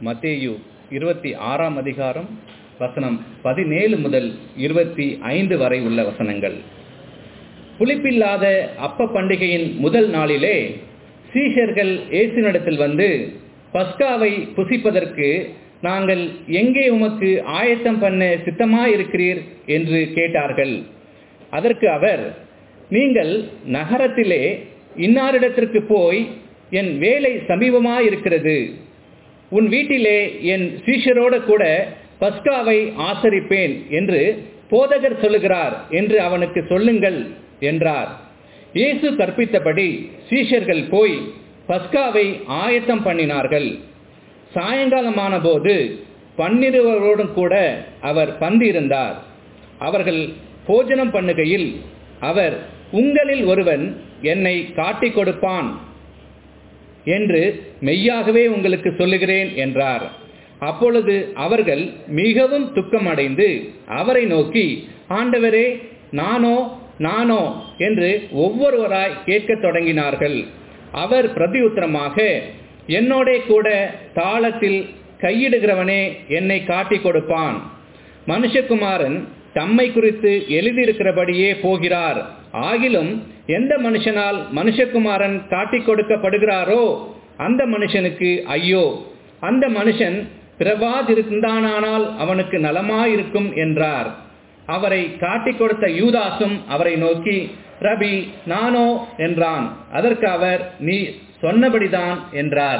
மத்தேயு இருபத்தி ஆறாம் அதிகாரம் வசனம் பதினேழு முதல் இருபத்தி ஐந்து வரை உள்ள வசனங்கள் புளிப்பில்லாத அப்ப பண்டிகையின் முதல் நாளிலே சீஷர்கள் இயேசுனிடத்தில் வந்து பஸ்காவை புசிப்பதற்கு நாங்கள் எங்கே உமக்கு ஆயத்தம் பண்ண சித்தமாயிருக்கிறீர் என்று கேட்டார்கள் அதற்கு அவர் நீங்கள் நகரத்திலே இன்னாரிடத்திற்கு போய் என் வேலை சமீபமாயிருக்கிறது உன் வீட்டிலே என் சீஷரோடு கூட பஸ்காவை ஆசரிப்பேன் என்று போதகர் சொல்லுகிறார் என்று அவனுக்கு சொல்லுங்கள் என்றார் இயேசு கற்பித்தபடி சீஷர்கள் போய் பஸ்காவை ஆயத்தம் பண்ணினார்கள் சாயங்காலமான போது பன்னிருவரோடும் கூட அவர் பந்திருந்தார் அவர்கள் போஜனம் பண்ணுகையில் அவர் உங்களில் ஒருவன் என்னை காட்டிக் கொடுப்பான் என்று மெய்யாகவே உங்களுக்கு சொல்லுகிறேன் என்றார் அப்பொழுது அவர்கள் மிகவும் துக்கமடைந்து அவரை நோக்கி ஆண்டவரே நானோ நானோ என்று ஒவ்வொருவராய் கேட்கத் தொடங்கினார்கள் அவர் பிரதியுத்தரமாக என்னோடே கூட தாளத்தில் கையிடுகிறவனே என்னை காட்டிக் கொடுப்பான் மனுஷகுமாரன் தம்மை குறித்து எழுதியிருக்கிறபடியே போகிறார் ஆகிலும் எந்த மனுஷனால் மனுஷகுமாரன் காட்டிக் கொடுக்கப்படுகிறாரோ அந்த மனுஷனுக்கு ஐயோ அந்த மனுஷன் பிறவாதிருந்தானால் அவனுக்கு நலமாயிருக்கும் என்றார் அவரை காட்டிக் கொடுத்த யூதாசும் அவரை நோக்கி ரபி நானோ என்றான் அதற்கு அவர் நீ சொன்னபடிதான் என்றார்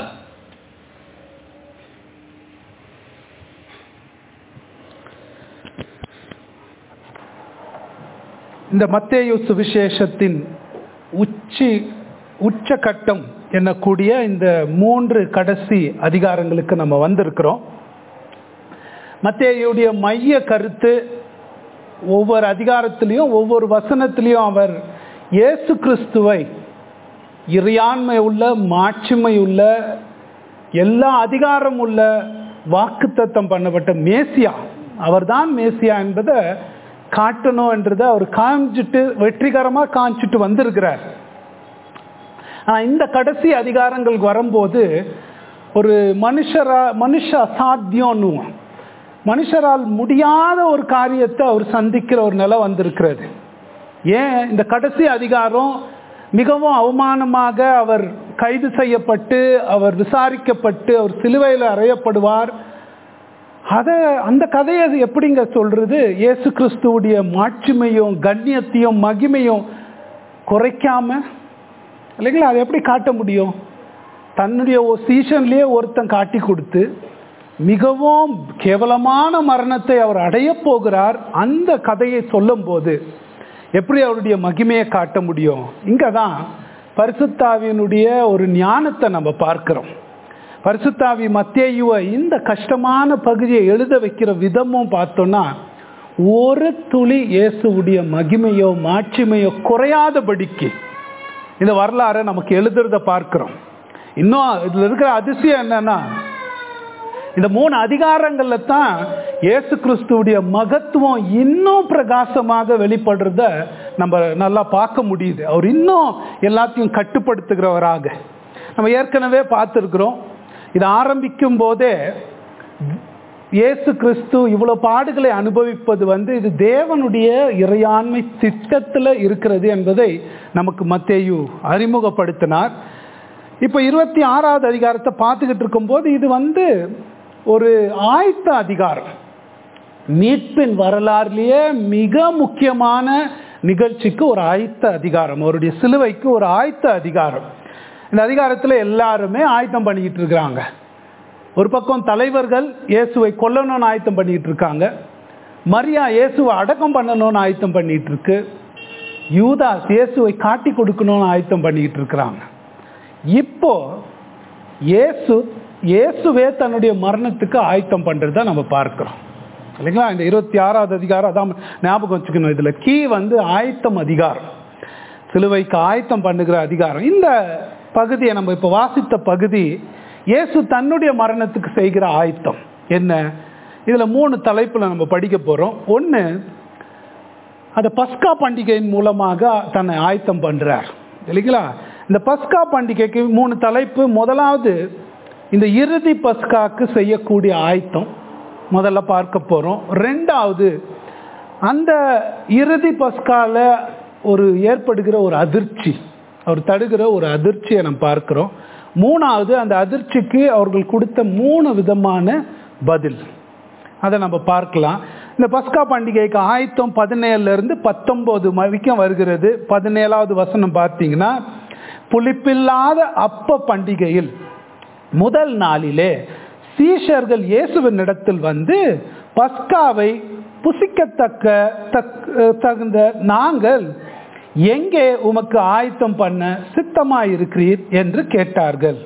இந்த மத்தேயு சுவிசேஷத்தின் உச்சி உச்சகட்டம் என்னக்கூடிய இந்த மூன்று கடைசி அதிகாரங்களுக்கு நம்ம வந்திருக்கிறோம் மத்தேயுடைய மைய கருத்து ஒவ்வொரு அதிகாரத்திலையும் ஒவ்வொரு வசனத்திலையும் அவர் இயேசு கிறிஸ்துவை இறையாண்மை உள்ள மாட்சிமை உள்ள எல்லா அதிகாரம் உள்ள வாக்குத்தத்தம் பண்ணப்பட்ட மேசியா அவர்தான் மேசியா என்பதை காட்டணும் என்றதை அவர் காமிச்சிட்டு வெற்றிகரமாக காமிச்சிட்டு வந்திருக்கிறார் ஆனால் இந்த கடைசி அதிகாரங்களுக்கு வரும்போது ஒரு மனுஷரா மனுஷ அசாத்தியம்னு மனுஷரால் முடியாத ஒரு காரியத்தை அவர் சந்திக்கிற ஒரு நிலை வந்திருக்கிறது ஏன் இந்த கடைசி அதிகாரம் மிகவும் அவமானமாக அவர் கைது செய்யப்பட்டு அவர் விசாரிக்கப்பட்டு அவர் சிலுவையில் அறையப்படுவார் அதை அந்த கதையை எப்படிங்க சொல்றது இயேசு கிறிஸ்துவுடைய மாட்சிமையும் கண்ணியத்தையும் மகிமையும் குறைக்காம இல்லைங்களா அதை எப்படி காட்ட முடியும் தன்னுடைய சீசன்லேயே ஒருத்தன் காட்டி கொடுத்து மிகவும் கேவலமான மரணத்தை அவர் அடைய போகிறார் அந்த கதையை சொல்லும் போது எப்படி அவருடைய மகிமையை காட்ட முடியும் இங்கே தான் பரிசுத்தாவியனுடைய ஒரு ஞானத்தை நம்ம பார்க்கிறோம் பரிசுத்தாவி மத்தேயுவை இந்த கஷ்டமான பகுதியை எழுத வைக்கிற விதமும் பார்த்தோம்னா ஒரு துளி இயேசுவுடைய மகிமையோ மாட்சிமையோ குறையாதபடிக்கு இந்த வரலாறை நமக்கு எழுதுறத பார்க்கிறோம் இன்னும் இதுல இருக்கிற அதிசயம் என்னன்னா இந்த மூணு அதிகாரங்கள்ல தான் இயேசு கிறிஸ்துவுடைய மகத்துவம் இன்னும் பிரகாசமாக வெளிப்படுறத நம்ம நல்லா பார்க்க முடியுது அவர் இன்னும் எல்லாத்தையும் கட்டுப்படுத்துகிறவராக நம்ம ஏற்கனவே பார்த்துருக்குறோம் இது ஆரம்பிக்கும் போதே இயேசு கிறிஸ்து இவ்வளோ பாடுகளை அனுபவிப்பது வந்து இது தேவனுடைய இறையாண்மை திட்டத்தில் இருக்கிறது என்பதை நமக்கு மத்தேயு அறிமுகப்படுத்தினார் இப்போ இருபத்தி ஆறாவது அதிகாரத்தை பார்த்துக்கிட்டு இருக்கும்போது இது வந்து ஒரு ஆயத்த அதிகாரம் மீட்பின் வரலாறுலேயே மிக முக்கியமான நிகழ்ச்சிக்கு ஒரு ஆயத்த அதிகாரம் அவருடைய சிலுவைக்கு ஒரு ஆயத்த அதிகாரம் இந்த அதிகாரத்தில் எல்லாருமே ஆயத்தம் பண்ணிக்கிட்டு இருக்கிறாங்க ஒரு பக்கம் தலைவர்கள் இயேசுவை கொல்லணும்னு ஆயத்தம் பண்ணிட்டு இருக்காங்க மரியா இயேசுவை அடக்கம் பண்ணணும்னு ஆயத்தம் பண்ணிட்டு இருக்கு யூதாஸ் இயேசுவை காட்டி கொடுக்கணும்னு ஆயத்தம் பண்ணிட்டு இருக்கிறாங்க இப்போ இயேசு இயேசுவே தன்னுடைய மரணத்துக்கு ஆயத்தம் பண்ணுறத நம்ம பார்க்கிறோம் இல்லைங்களா இந்த இருபத்தி ஆறாவது அதிகாரம் அதான் ஞாபகம் வச்சுக்கணும் இதில் கீ வந்து ஆயத்தம் அதிகாரம் சிலுவைக்கு ஆயத்தம் பண்ணுகிற அதிகாரம் இந்த பகுதியை நம்ம இப்போ வாசித்த பகுதி இயேசு தன்னுடைய மரணத்துக்கு செய்கிற ஆயத்தம் என்ன இதில் மூணு தலைப்பில் நம்ம படிக்க போகிறோம் ஒன்று அந்த பஸ்கா பண்டிகையின் மூலமாக தன்னை ஆயத்தம் பண்ணுறார் இல்லைங்களா இந்த பஸ்கா பண்டிகைக்கு மூணு தலைப்பு முதலாவது இந்த இறுதி பஸ்காக்கு செய்யக்கூடிய ஆயத்தம் முதல்ல பார்க்க போகிறோம் ரெண்டாவது அந்த இறுதி பஸ்கால ஒரு ஏற்படுகிற ஒரு அதிர்ச்சி அவர் தடுகிற ஒரு அதிர்ச்சியை நம்ம பார்க்கிறோம் மூணாவது அந்த அதிர்ச்சிக்கு அவர்கள் கொடுத்த மூணு விதமான பதில் அதை நம்ம பார்க்கலாம் இந்த பஸ்கா பண்டிகைக்கு ஆயத்தம் பதினேழுல இருந்து பத்தொன்பது வரைக்கும் வருகிறது பதினேழாவது வசனம் பார்த்தீங்கன்னா புளிப்பில்லாத அப்ப பண்டிகையில் முதல் நாளிலே சீஷர்கள் இயேசுவின் இடத்தில் வந்து பஸ்காவை புசிக்கத்தக்க தகுந்த நாங்கள் எங்கே உமக்கு ஆயத்தம் பண்ண சித்தமாயிருக்கிறீர் என்று கேட்டார்கள்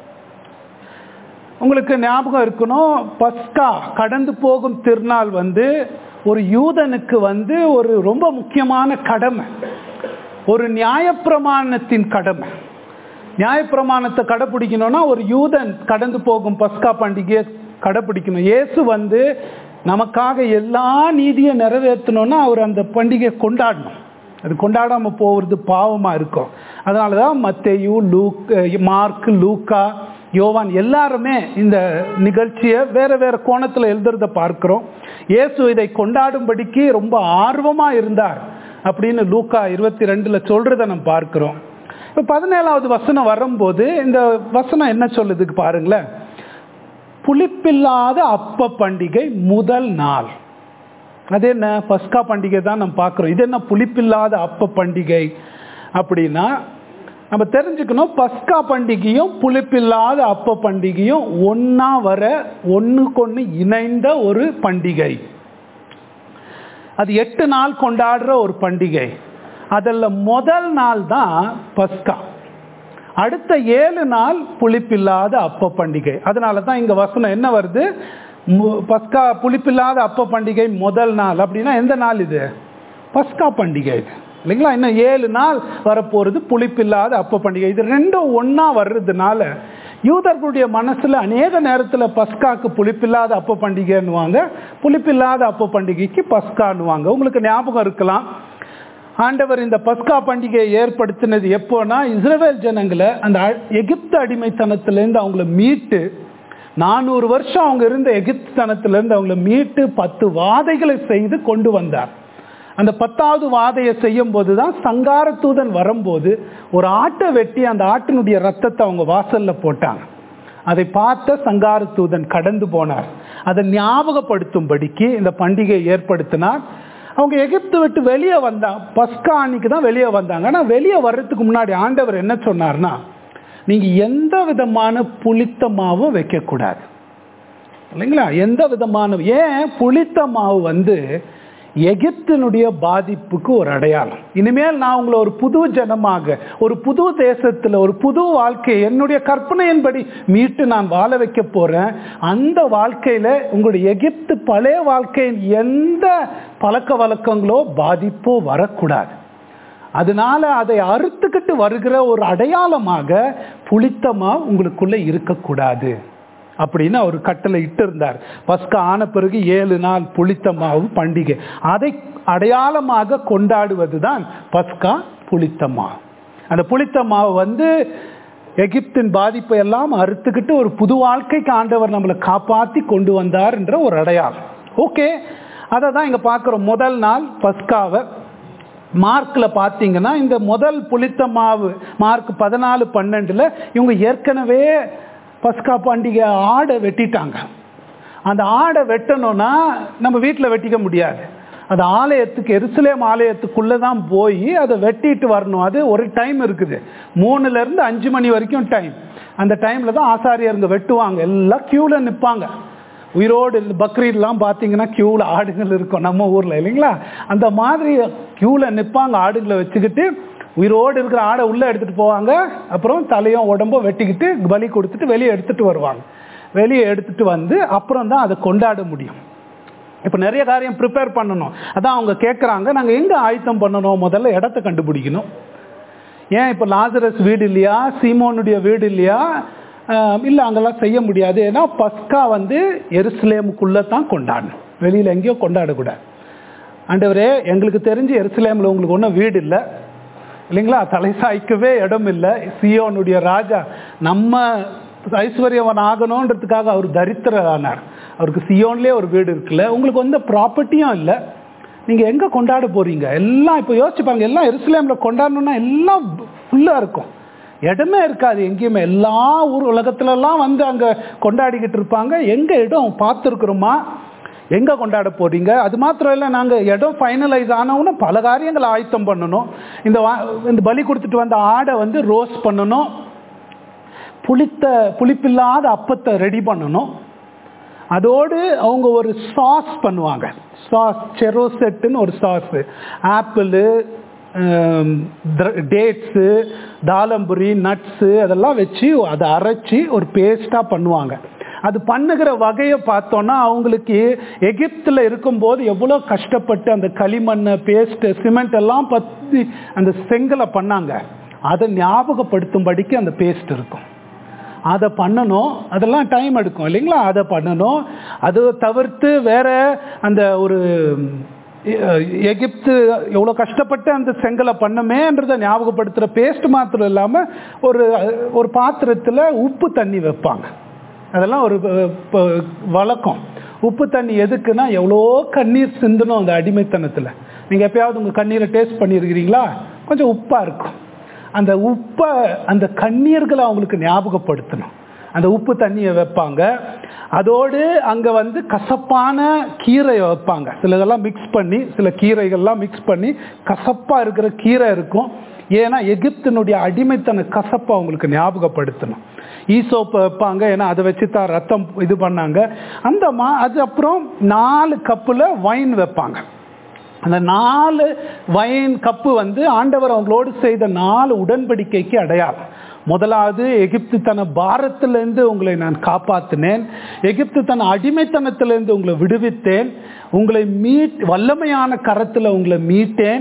உங்களுக்கு ஞாபகம் இருக்கணும் பஸ்கா கடந்து போகும் திருநாள் வந்து ஒரு யூதனுக்கு வந்து ஒரு ரொம்ப முக்கியமான கடமை ஒரு நியாயப்பிரமாணத்தின் கடமை நியாயப்பிரமாணத்தை கடைப்பிடிக்கணும்னா ஒரு யூதன் கடந்து போகும் பஸ்கா பண்டிகையை கடைப்பிடிக்கணும் இயேசு வந்து நமக்காக எல்லா நீதியும் நிறைவேற்றணும்னா அவர் அந்த பண்டிகையை கொண்டாடணும் அது கொண்டாடாமல் போகிறது பாவமாக இருக்கும் அதனால தான் மத்தேயு லூக் மார்க் லூக்கா யோவான் எல்லாருமே இந்த நிகழ்ச்சியை வேற வேற கோணத்தில் எழுதுறத பார்க்கிறோம் இயேசு இதை கொண்டாடும்படிக்கு ரொம்ப ஆர்வமாக இருந்தார் அப்படின்னு லூக்கா இருபத்தி ரெண்டுல சொல்றத நம்ம பார்க்கிறோம் இப்போ பதினேழாவது வசனம் வரும்போது இந்த வசனம் என்ன சொல்லுதுக்கு பாருங்களேன் புளிப்பில்லாத அப்ப பண்டிகை முதல் நாள் அது என்ன பஸ்கா பண்டிகை தான் நம்ம பார்க்குறோம் இது என்ன புளிப்பில்லாத அப்ப பண்டிகை அப்படின்னா நம்ம தெரிஞ்சுக்கணும் பஸ்கா பண்டிகையும் புளிப்பில்லாத அப்ப பண்டிகையும் ஒன்னா வர ஒன்றுக்கு ஒன்று இணைந்த ஒரு பண்டிகை அது எட்டு நாள் கொண்டாடுற ஒரு பண்டிகை அதில் முதல் நாள் தான் பஸ்கா அடுத்த ஏழு நாள் புளிப்பில்லாத அப்ப பண்டிகை அதனால தான் இங்கே வசனம் என்ன வருது பஸ்கா புளிப்பில்லாத அப்ப பண்டிகை முதல் நாள் அப்படின்னா எந்த நாள் இது பஸ்கா பண்டிகை இது இல்லைங்களா இன்னும் ஏழு நாள் வரப்போகிறது புளிப்பில்லாத அப்ப பண்டிகை இது ரெண்டும் ஒன்றா வர்றதுனால யூதர்களுடைய மனசில் அநேக நேரத்தில் பஸ்காக்கு புளிப்பில்லாத அப்ப பண்டிகைன்னுவாங்க புளிப்பில்லாத அப்ப பண்டிகைக்கு பஸ்கான்னுவாங்க உங்களுக்கு ஞாபகம் இருக்கலாம் ஆண்டவர் இந்த பஸ்கா பண்டிகையை ஏற்படுத்தினது எப்போனா இஸ்ரேல் ஜனங்களை அந்த எகிப்து அடிமைத்தனத்திலேருந்து அவங்கள மீட்டு நானூறு வருஷம் அவங்க இருந்த எகிப்துத்தனத்திலேருந்து அவங்கள மீட்டு பத்து வாதைகளை செய்து கொண்டு வந்தார் அந்த பத்தாவது வாதையை செய்யும் போது தான் சங்கார தூதன் வரும்போது ஒரு ஆட்டை வெட்டி அந்த ஆட்டினுடைய ரத்தத்தை அவங்க வாசல்ல போட்டாங்க அதை பார்த்த சங்கார தூதன் கடந்து போனார் அதை ஞாபகப்படுத்தும்படிக்கு இந்த பண்டிகையை ஏற்படுத்தினார் அவங்க எகிப்து விட்டு வெளியே வந்தாங்க பஸ்கா அன்னைக்கு தான் வெளியே வந்தாங்க ஆனால் வெளியே வர்றதுக்கு முன்னாடி ஆண்டவர் என்ன சொன்னார்னா நீங்கள் எந்த விதமான புளித்த மாவும் வைக்கக்கூடாது இல்லைங்களா எந்த விதமான ஏன் புளித்த மாவு வந்து எகிப்தினுடைய பாதிப்புக்கு ஒரு அடையாளம் இனிமேல் நான் உங்களை ஒரு புது ஜனமாக ஒரு புது தேசத்தில் ஒரு புது வாழ்க்கையை என்னுடைய கற்பனையின்படி மீட்டு நான் வாழ வைக்க போறேன் அந்த வாழ்க்கையில உங்களுடைய எகிப்து பழைய வாழ்க்கையின் எந்த பழக்க வழக்கங்களோ பாதிப்போ வரக்கூடாது அதனால அதை அறுத்துக்கிட்டு வருகிற ஒரு அடையாளமாக புளித்தமா உங்களுக்குள்ள இருக்கக்கூடாது அப்படின்னு அவர் கட்டளை இட்டு இருந்தார் பஸ்கா ஆன பிறகு ஏழு நாள் புளித்த மாவு பண்டிகை அதை அடையாளமாக கொண்டாடுவது தான் பஸ்கா புளித்த மாவு அந்த புளித்த மாவு வந்து எகிப்தின் பாதிப்பை எல்லாம் அறுத்துக்கிட்டு ஒரு புது வாழ்க்கைக்கு ஆண்டவர் நம்மளை காப்பாற்றி கொண்டு வந்தார் என்ற ஒரு அடையாளம் ஓகே அதை தான் இங்கே பார்க்குறோம் முதல் நாள் பஸ்காவை மார்க்கில் பார்த்தீங்கன்னா இந்த முதல் புளித்த மாவு மார்க் பதினாலு பன்னெண்டில் இவங்க ஏற்கனவே பஸ்கா பண்டிகை ஆடை வெட்டிட்டாங்க அந்த ஆடை வெட்டணும்னா நம்ம வீட்டில் வெட்டிக்க முடியாது அது ஆலயத்துக்கு எருசலேம் ஆலயத்துக்குள்ளே தான் போய் அதை வெட்டிட்டு வரணும் அது ஒரு டைம் இருக்குது மூணுலேருந்து அஞ்சு மணி வரைக்கும் டைம் அந்த டைமில் தான் ஆசாரியருங்க வெட்டுவாங்க எல்லாம் க்யூவில் நிற்பாங்க உயிரோடு பக்ரீட்லாம் பார்த்தீங்கன்னா க்யூவில் ஆடுகள் இருக்கும் நம்ம ஊரில் இல்லைங்களா அந்த மாதிரி க்யூவில் நிற்பாங்க ஆடுகளை வச்சுக்கிட்டு உயிரோடு இருக்கிற ஆடை உள்ளே எடுத்துகிட்டு போவாங்க அப்புறம் தலையும் உடம்பும் வெட்டிக்கிட்டு பலி கொடுத்துட்டு வெளியே எடுத்துகிட்டு வருவாங்க வெளியே எடுத்துகிட்டு வந்து அப்புறம் தான் அதை கொண்டாட முடியும் இப்போ நிறைய காரியம் ப்ரிப்பேர் பண்ணணும் அதான் அவங்க கேட்குறாங்க நாங்கள் எங்கே ஆயத்தம் பண்ணணும் முதல்ல இடத்த கண்டுபிடிக்கணும் ஏன் இப்போ லாசரஸ் வீடு இல்லையா சீமோனுடைய வீடு இல்லையா இல்லை அங்கெல்லாம் செய்ய முடியாது ஏன்னா பஸ்கா வந்து எருசலேமுக்குள்ளே தான் கொண்டாடணும் வெளியில் எங்கேயோ கொண்டாடக்கூடாது ஆண்டவரே எங்களுக்கு தெரிஞ்சு எருசலேமில் உங்களுக்கு ஒன்றும் வீடு இல்லை இல்லைங்களா தலை சாய்க்கவே இடம் இல்லை சியோனுடைய ராஜா நம்ம ஐஸ்வர்யவன் ஆகணுன்றதுக்காக அவர் தரித்திரர் ஆனார் அவருக்கு சியோன்லேயே ஒரு வீடு இருக்குல்ல உங்களுக்கு வந்து ப்ராப்பர்ட்டியும் இல்லை நீங்கள் எங்கே கொண்டாட போறீங்க எல்லாம் இப்போ யோசிச்சு பாருங்க எல்லாம் எருசலேமில் கொண்டாடணும்னா எல்லாம் ஃபுல்லாக இருக்கும் இடமே இருக்காது எங்கேயுமே எல்லா ஊர் உலகத்துலலாம் வந்து அங்கே கொண்டாடிக்கிட்டு இருப்பாங்க எங்கே இடம் பார்த்துருக்குறோமா எங்கே கொண்டாட போறீங்க அது மாத்திரம் இல்லை நாங்கள் இடம் ஃபைனலைஸ் ஆனவுன்னு பல காரியங்களை ஆயத்தம் பண்ணணும் இந்த வா- இந்த பலி கொடுத்துட்டு வந்த ஆடை வந்து ரோஸ்ட் பண்ணணும் புளித்த புளிப்பில்லாத அப்பத்தை ரெடி பண்ணணும் அதோடு அவங்க ஒரு சாஸ் பண்ணுவாங்க சாஸ் செரோசெட்டுன்னு ஒரு சாஸ் ஆப்பிள் டேட்ஸு தாளம்புரி நட்ஸு அதெல்லாம் வச்சு அதை அரைச்சி ஒரு பேஸ்ட்டாக பண்ணுவாங்க அது பண்ணுகிற வகையை பார்த்தோன்னா அவங்களுக்கு எகிப்தில் இருக்கும்போது எவ்வளோ கஷ்டப்பட்டு அந்த களிமண் பேஸ்ட்டு சிமெண்ட் எல்லாம் பற்றி அந்த செங்கலை பண்ணாங்க அதை ஞாபகப்படுத்தும்படிக்கு அந்த பேஸ்ட் இருக்கும் அதை பண்ணணும் அதெல்லாம் டைம் எடுக்கும் இல்லைங்களா அதை பண்ணணும் அது தவிர்த்து வேற அந்த ஒரு எ- எகிப்து எவ்வளோ கஷ்டப்பட்டு அந்த செங்கலை பண்ணமேன்றதை ஞாபகப்படுத்துகிற பேஸ்ட் மாத்திரம் இல்லாமல் ஒரு ஒரு பாத்திரத்தில் உப்பு தண்ணி வைப்பாங்க அதெல்லாம் ஒரு ப- ப- வழக்கம் உப்பு தண்ணி எதுக்குன்னா எவ்வளோ கண்ணீர் சிந்தணும் அந்த அடிமைத்தனத்தில் நீங்கள் எப்பயாவது உங்கள் கண்ணீரை டேஸ்ட் பண்ணியிருக்கிறீங்களா கொஞ்சம் உப்பாக இருக்கும் அந்த உப்பை அந்த கண்ணீர்களை அவங்களுக்கு ஞாபகப்படுத்தணும் அந்த உப்பு தண்ணியை வைப்பாங்க அதோடு அங்கே வந்து கசப்பான கீரை வைப்பாங்க சிலதெல்லாம் மிக்ஸ் பண்ணி சில கீரைகள்லாம் மிக்ஸ் பண்ணி கசப்பாக இருக்கிற கீரை இருக்கும் ஏன்னா எகிப்தினுடைய அடிமைத்தன கசப்பை அவங்களுக்கு ஞாபகப்படுத்தணும் ஈசோப்பு வைப்பாங்க ஏன்னா அதை வச்சு தான் ரத்தம் இது பண்ணாங்க அந்த மா அது அப்புறம் நாலு கப்பில் வைன் வைப்பாங்க அந்த நாலு வைன் கப்பு வந்து ஆண்டவர் அவங்களோடு செய்த நாலு உடன்படிக்கைக்கு அடையாளம் முதலாவது எகிப்து தன பாரத்திலிருந்து உங்களை நான் காப்பாற்றினேன் எகிப்து தன அடிமைத்தனத்திலிருந்து உங்களை விடுவித்தேன் உங்களை மீட் வல்லமையான கரத்தில் உங்களை மீட்டேன்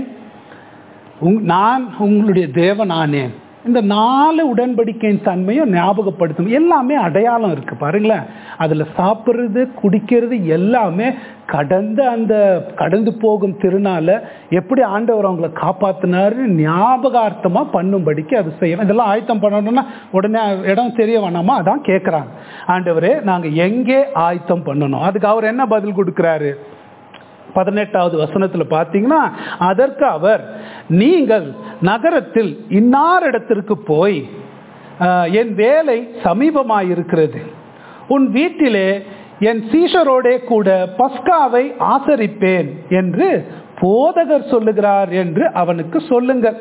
உங் நான் உங்களுடைய தேவனானேன் இந்த நாலு உடன்படிக்கையின் தன்மையும் ஞாபகப்படுத்தும் எல்லாமே அடையாளம் இருக்கு பாருங்களேன் அதில் சாப்பிட்றது குடிக்கிறது எல்லாமே கடந்த அந்த கடந்து போகும் திருநாள எப்படி ஆண்டவர் அவங்கள காப்பாத்தினாரு ஞாபகார்த்தமாக பண்ணும்படிக்கு அது செய்யணும் இதெல்லாம் ஆயத்தம் பண்ணணும்னா உடனே இடம் தெரிய வேணாமா அதான் கேட்குறாங்க ஆண்டவரே நாங்கள் எங்கே ஆயத்தம் பண்ணணும் அதுக்கு அவர் என்ன பதில் கொடுக்குறாரு பதினெட்டாவது வசனத்தில் பார்த்தீங்கன்னா அதற்கு அவர் நீங்கள் நகரத்தில் இன்னார் இடத்திற்கு போய் ஆஹ், என் வேலை சமீபமாயிருக்கிறது உன் வீட்டிலே என் சீஷரோடே கூட பஸ்காவை ஆசரிப்பேன் என்று போதகர் சொல்லுகிறார் என்று அவனுக்கு சொல்லுங்கள்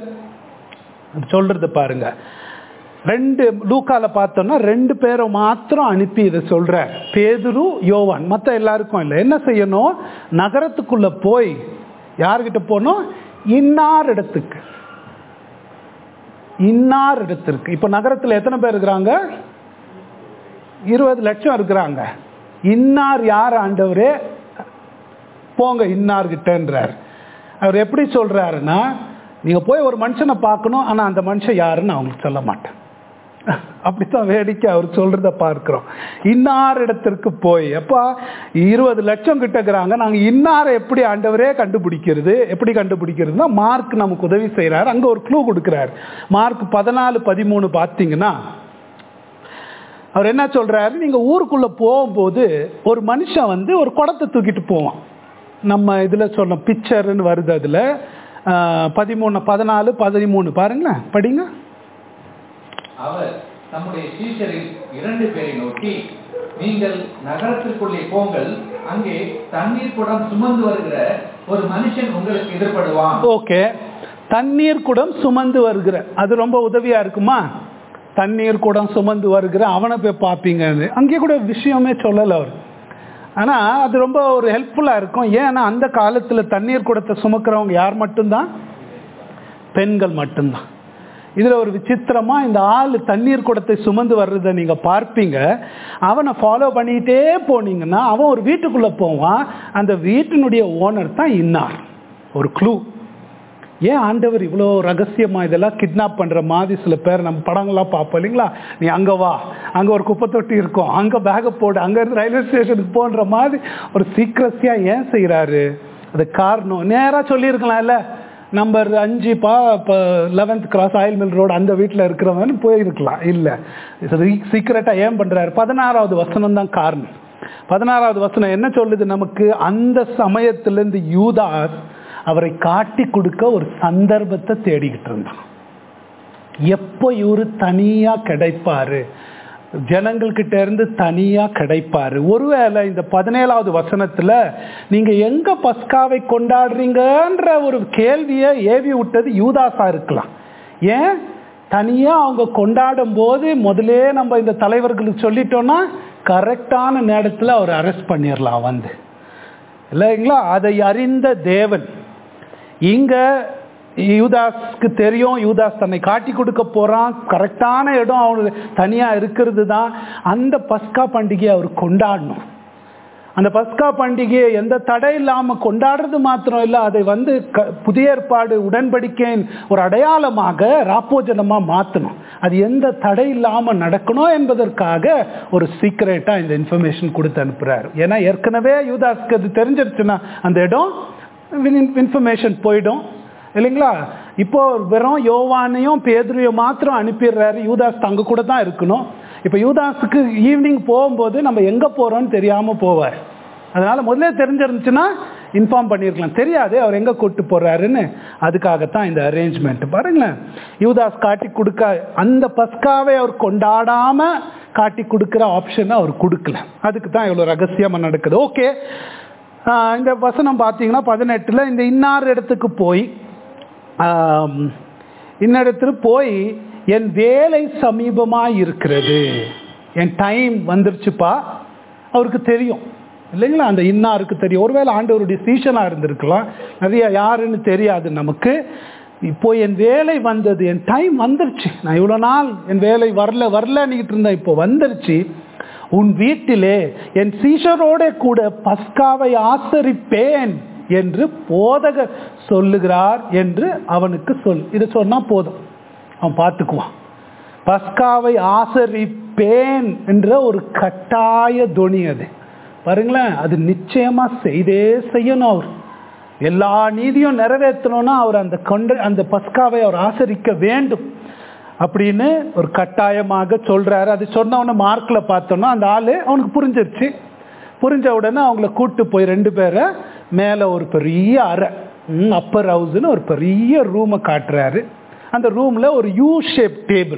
சொல்றது பாருங்க ரெண்டு லூக்கால பார்த்தோம்னா ரெண்டு பேரை மாத்திரம் அனுப்பி இதை சொல்ற பேதுரு யோவான் மற்ற எல்லாருக்கும் இல்லை என்ன செய்யணும் நகரத்துக்குள்ள போய் யார்கிட்ட போகணும் இன்னார் இடத்துக்கு இன்னார் இடத்திற்கு இப்போ நகரத்தில் எத்தனை பேர் இருக்கிறாங்க இருபது லட்சம் இருக்கிறாங்க இன்னார் யார் ஆண்டவரே போங்க இன்னார்கிட்டன்றார் அவர் எப்படி சொல்றாருன்னா நீங்க போய் ஒரு மனுஷனை பார்க்கணும் ஆனா அந்த மனுஷன் யாருன்னு அவங்களுக்கு சொல்ல மாட்டேன் அப்படித்தான் வேடிக்கை அவர் சொல்றத பார்க்கிறோம் இன்னார் இடத்திற்கு போய் எப்பா இருபது லட்சம் கிட்ட இருக்கிறாங்க நாங்க இன்னாரை எப்படி ஆண்டவரே கண்டுபிடிக்கிறது எப்படி கண்டுபிடிக்கிறதுனா மார்க் நமக்கு உதவி செய்றாரு அங்க ஒரு க்ளூ கொடுக்கிறார் மார்க் பதினாலு பதிமூணு பார்த்தீங்கன்னா அவர் என்ன சொல்றாரு நீங்க ஊருக்குள்ள போகும்போது ஒரு மனுஷன் வந்து ஒரு குடத்தை தூக்கிட்டு போவான் நம்ம இதுல சொன்ன பிக்சர்னு வருது அதுல ஆஹ், பதிமூணு பதினாலு பதிமூணு பாருங்களேன் படிங்க அவர் தம்முடைய சீஷரில் இரண்டு பேரை நோக்கி நீங்கள் நகரத்திற்குள்ளே போங்கள் அங்கே தண்ணீர் குடம் சுமந்து வருகிற ஒரு மனுஷன் உங்களுக்கு எதிர்படுவான் ஓகே தண்ணீர் குடம் சுமந்து வருகிற அது ரொம்ப உதவியா இருக்குமா தண்ணீர் குடம் சுமந்து வருகிற அவனை போய் பார்ப்பீங்கன்னு அங்கே கூட விஷயமே சொல்லலை அவர் ஆனா அது ரொம்ப ஒரு ஹெல்ப்ஃபுல்லா இருக்கும் ஏன்னா அந்த காலத்துல தண்ணீர் குடத்தை சுமக்கிறவங்க யார் மட்டும்தான் பெண்கள் மட்டும்தான் இதுல ஒரு விசித்திரமா இந்த ஆள் தண்ணீர் குடத்தை சுமந்து வர்றதை நீங்க பார்ப்பீங்க அவனை ஃபாலோ பண்ணிட்டே போனீங்கன்னா அவன் ஒரு வீட்டுக்குள்ள போவான் அந்த வீட்டினுடைய ஓனர் தான் இன்னார் ஒரு க்ளூ ஏன் ஆண்டவர் இவ்வளோ ரகசியமா இதெல்லாம் கிட்னாப் பண்ற மாதிரி சில பேர் நம்ம படங்கள்லாம் பார்ப்போம் இல்லைங்களா நீ அங்க வா அங்க ஒரு குப்பை தொட்டி இருக்கும் அங்க பேக்கை போடு அங்க இருந்து ரயில்வே ஸ்டேஷனுக்கு போன்ற மாதிரி ஒரு சீக்கிரஸியா ஏன் செய்யறாரு அது காரணம் நேரா சொல்லியிருக்கலாம் இல்ல நம்பர் அஞ்சு பா இப்போ eleventh cross oil mill road அந்த வீட்டில் இருக்கிறவன் போயிருக்கலாம் இல்லை சீக்கிரட்டாக ஏன் பண்ணுறாரு பதினாறாவது வசனம் தான் காரணம் பதினாறாவது வசனம் என்ன சொல்லுது நமக்கு அந்த சமயத்திலேருந்து யூதாஸ் அவரை காட்டி கொடுக்க ஒரு சந்தர்ப்பத்தை தேடிக்கிட்டு இருந்தான் எப்போ இவரு தனியா கிடைப்பாரு ஜனங்கள்கிட்ட இருந்து தனியா கிடைப்பாரு ஒருவேளை இந்த பதினேழாவது வசனத்துல நீங்க எங்க பஸ்காவை கொண்டாடுறீங்கன்ற ஒரு கேள்வியை ஏவி விட்டது யூதாசா இருக்கலாம் ஏன் தனியா அவங்க கொண்டாடும் போது முதலே நம்ம இந்த தலைவர்களுக்கு சொல்லிட்டோம்னா கரெக்டான நேரத்தில் அவர் அரெஸ்ட் பண்ணிடலாம் வந்து இல்லைங்களா அதை அறிந்த தேவன் இங்க யூதாஸ்க்கு தெரியும் யூதாஸ் தன்னை காட்டி கொடுக்க போறான் கரெக்டான இடம் அவனுக்கு தனியா இருக்கிறது தான் அந்த பஸ்கா பண்டிகையை அவர் கொண்டாடணும் அந்த பஸ்கா பண்டிகையை எந்த தடை இல்லாம கொண்டாடுறது மாத்திரம் இல்லை அதை வந்து க- புதிய ஏற்பாடு உடன்படிக்கையின் ஒரு அடையாளமாக ராப்போஜனமா மாத்தணும் அது எந்த தடை இல்லாம நடக்கணும் என்பதற்காக ஒரு சீக்கிரட்டா இந்த இன்ஃபர்மேஷன் கொடுத்து அனுப்புறாரு ஏன்னா ஏற்கனவே யூதாஸ்க்கு அது தெரிஞ்சிருச்சுன்னா அந்த இடம் இன்ஃபர்மேஷன் போயிடும் இல்லைங்களா இப்போ வெறும் யோவானையும் பேதுரையும் மாத்திரம் அனுப்பிடுறாரு யூதாஸ் தங்க கூட தான் இருக்கணும் இப்போ யூதாஸுக்கு ஈவினிங் போகும்போது நம்ம எங்கே போகிறோம்னு தெரியாமல் போவார் அதனால முதல்ல தெரிஞ்சிருந்துச்சுன்னா இன்ஃபார்ம் பண்ணியிருக்கலாம் தெரியாது அவர் எங்கே கூட்டு போறாருன்னு அதுக்காகத்தான் இந்த அரேஞ்ச்மெண்ட் பாருங்களேன் யூதாஸ் காட்டி கொடுக்க அந்த பஸ்காவை அவர் கொண்டாடாம காட்டி கொடுக்குற ஆப்ஷனை அவர் கொடுக்கல அதுக்கு தான் இவ்வளோ ரகசியமாக நடக்குது ஓகே இந்த வசனம் பார்த்தீங்கன்னா பதினெட்டில் இந்த இன்னார் இடத்துக்கு போய் ஆம், இன்னிடத்துல போய் என் வேலை சமீபமாக இருக்கிறது என் டைம் வந்துருச்சுப்பா அவருக்கு தெரியும் இல்லைங்களா அந்த இன்னாருக்கு தெரியும் ஒருவேளை ஆண்டவருடைய சீசனாக இருந்திருக்கலாம் நிறைய யாருன்னு தெரியாது நமக்கு இப்போ என் வேலை வந்தது என் டைம் வந்துருச்சு நான் இவ்வளோ நாள் என் வேலை வரல வரலன்னுக்கிட்டு இருந்தேன் இப்போ வந்துருச்சு உன் வீட்டிலே என் சீஷரோட கூட பஸ்காவை ஆசரிப்பேன் என்று போதகர் சொல்லுகிறார் என்று அவனுக்கு சொல் இது சொன்னா போதும் அவன் பார்த்துக்குவான் பஸ்காவை ஆசரிப்பேன் என்ற ஒரு கட்டாய துணி அது பாருங்களேன் அது நிச்சயமா செய்தே செய்யணும் அவர் எல்லா நீதியும் நிறைவேற்றணும்னா அவர் அந்த கொண்ட அந்த பஸ்காவை அவர் ஆசரிக்க வேண்டும் அப்படின்னு ஒரு கட்டாயமாக சொல்றாரு அது சொன்ன உடனே மார்க்ல பார்த்தோம்னா அந்த ஆளு அவனுக்கு புரிஞ்சிருச்சு புரிஞ்ச உடனே அவங்கள கூட்டு போய் ரெண்டு பேரை மேலே ஒரு பெரிய அறை அப்பர் ஹவுஸ்னு ஒரு பெரிய ரூமை காட்டுறாரு அந்த ரூம்ல ஒரு U shape table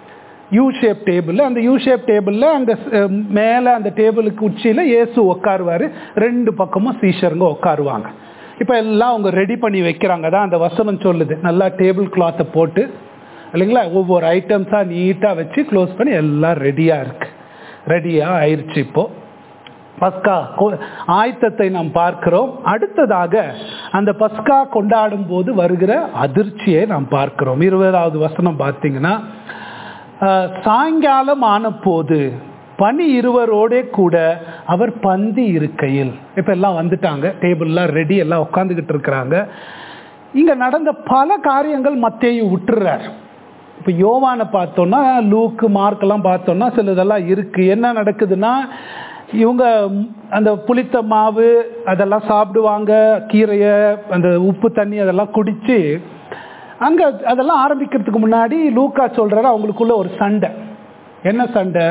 U shape table அந்த யூ ஷேப் டேபிளில் அங்கே மேலே அந்த டேபிளுக்கு உச்சியில் இயேசு உட்காருவார் ரெண்டு பக்கமும் சீஷருங்க உட்காருவாங்க இப்போ எல்லாம் அவங்க ரெடி பண்ணி வைக்கிறாங்க தான் அந்த வசனம் சொல்லுது நல்லா டேபிள் கிளாத்தை போட்டு இல்லைங்களா ஒவ்வொரு ஐட்டம்ஸாக நீட்டாக வச்சு க்ளோஸ் பண்ணி எல்லாம் ரெடியாக இருக்கு ரெடியாக ஆயிடுச்சு இப்போ பஸ்கா கொ- ஆயத்தத்தை நாம் பார்க்கிறோம் அடுத்ததாக அந்த பஸ்கா கொண்டாடும் போது வருகிற அதிர்ச்சியை நாம் பார்க்கிறோம் இருபதாவது வசனம் பார்த்தீங்கன்னா அஹ், சாயங்காலம் ஆன போது பனி இருவரோடே கூட அவர் பந்தி இருக்கையில் இப்ப எல்லாம் வந்துட்டாங்க டேபிள்லாம் ரெடி எல்லாம் உட்காந்துக்கிட்டு இருக்கிறாங்க இங்க நடந்த பல காரியங்கள் மத்தேயு விட்டுறார் இப்போ யோவானை பார்த்தோம்னா லூக்கு மார்க்கெல்லாம் பார்த்தோம்னா சிலதெல்லாம் இருக்கு என்ன நடக்குதுன்னா இவங்க ம், அந்த புளித்த மாவு அதெல்லாம் சாப்பிடுவாங்க கீரையை அந்த உப்பு தண்ணி அதெல்லாம் குடிச்சு அங்க அதெல்லாம் ஆரம்பிக்கிறதுக்கு முன்னாடி லூக்கா சொல்றாரு அவங்களுக்குள்ள ஒரு சண்டை என்ன சண்டை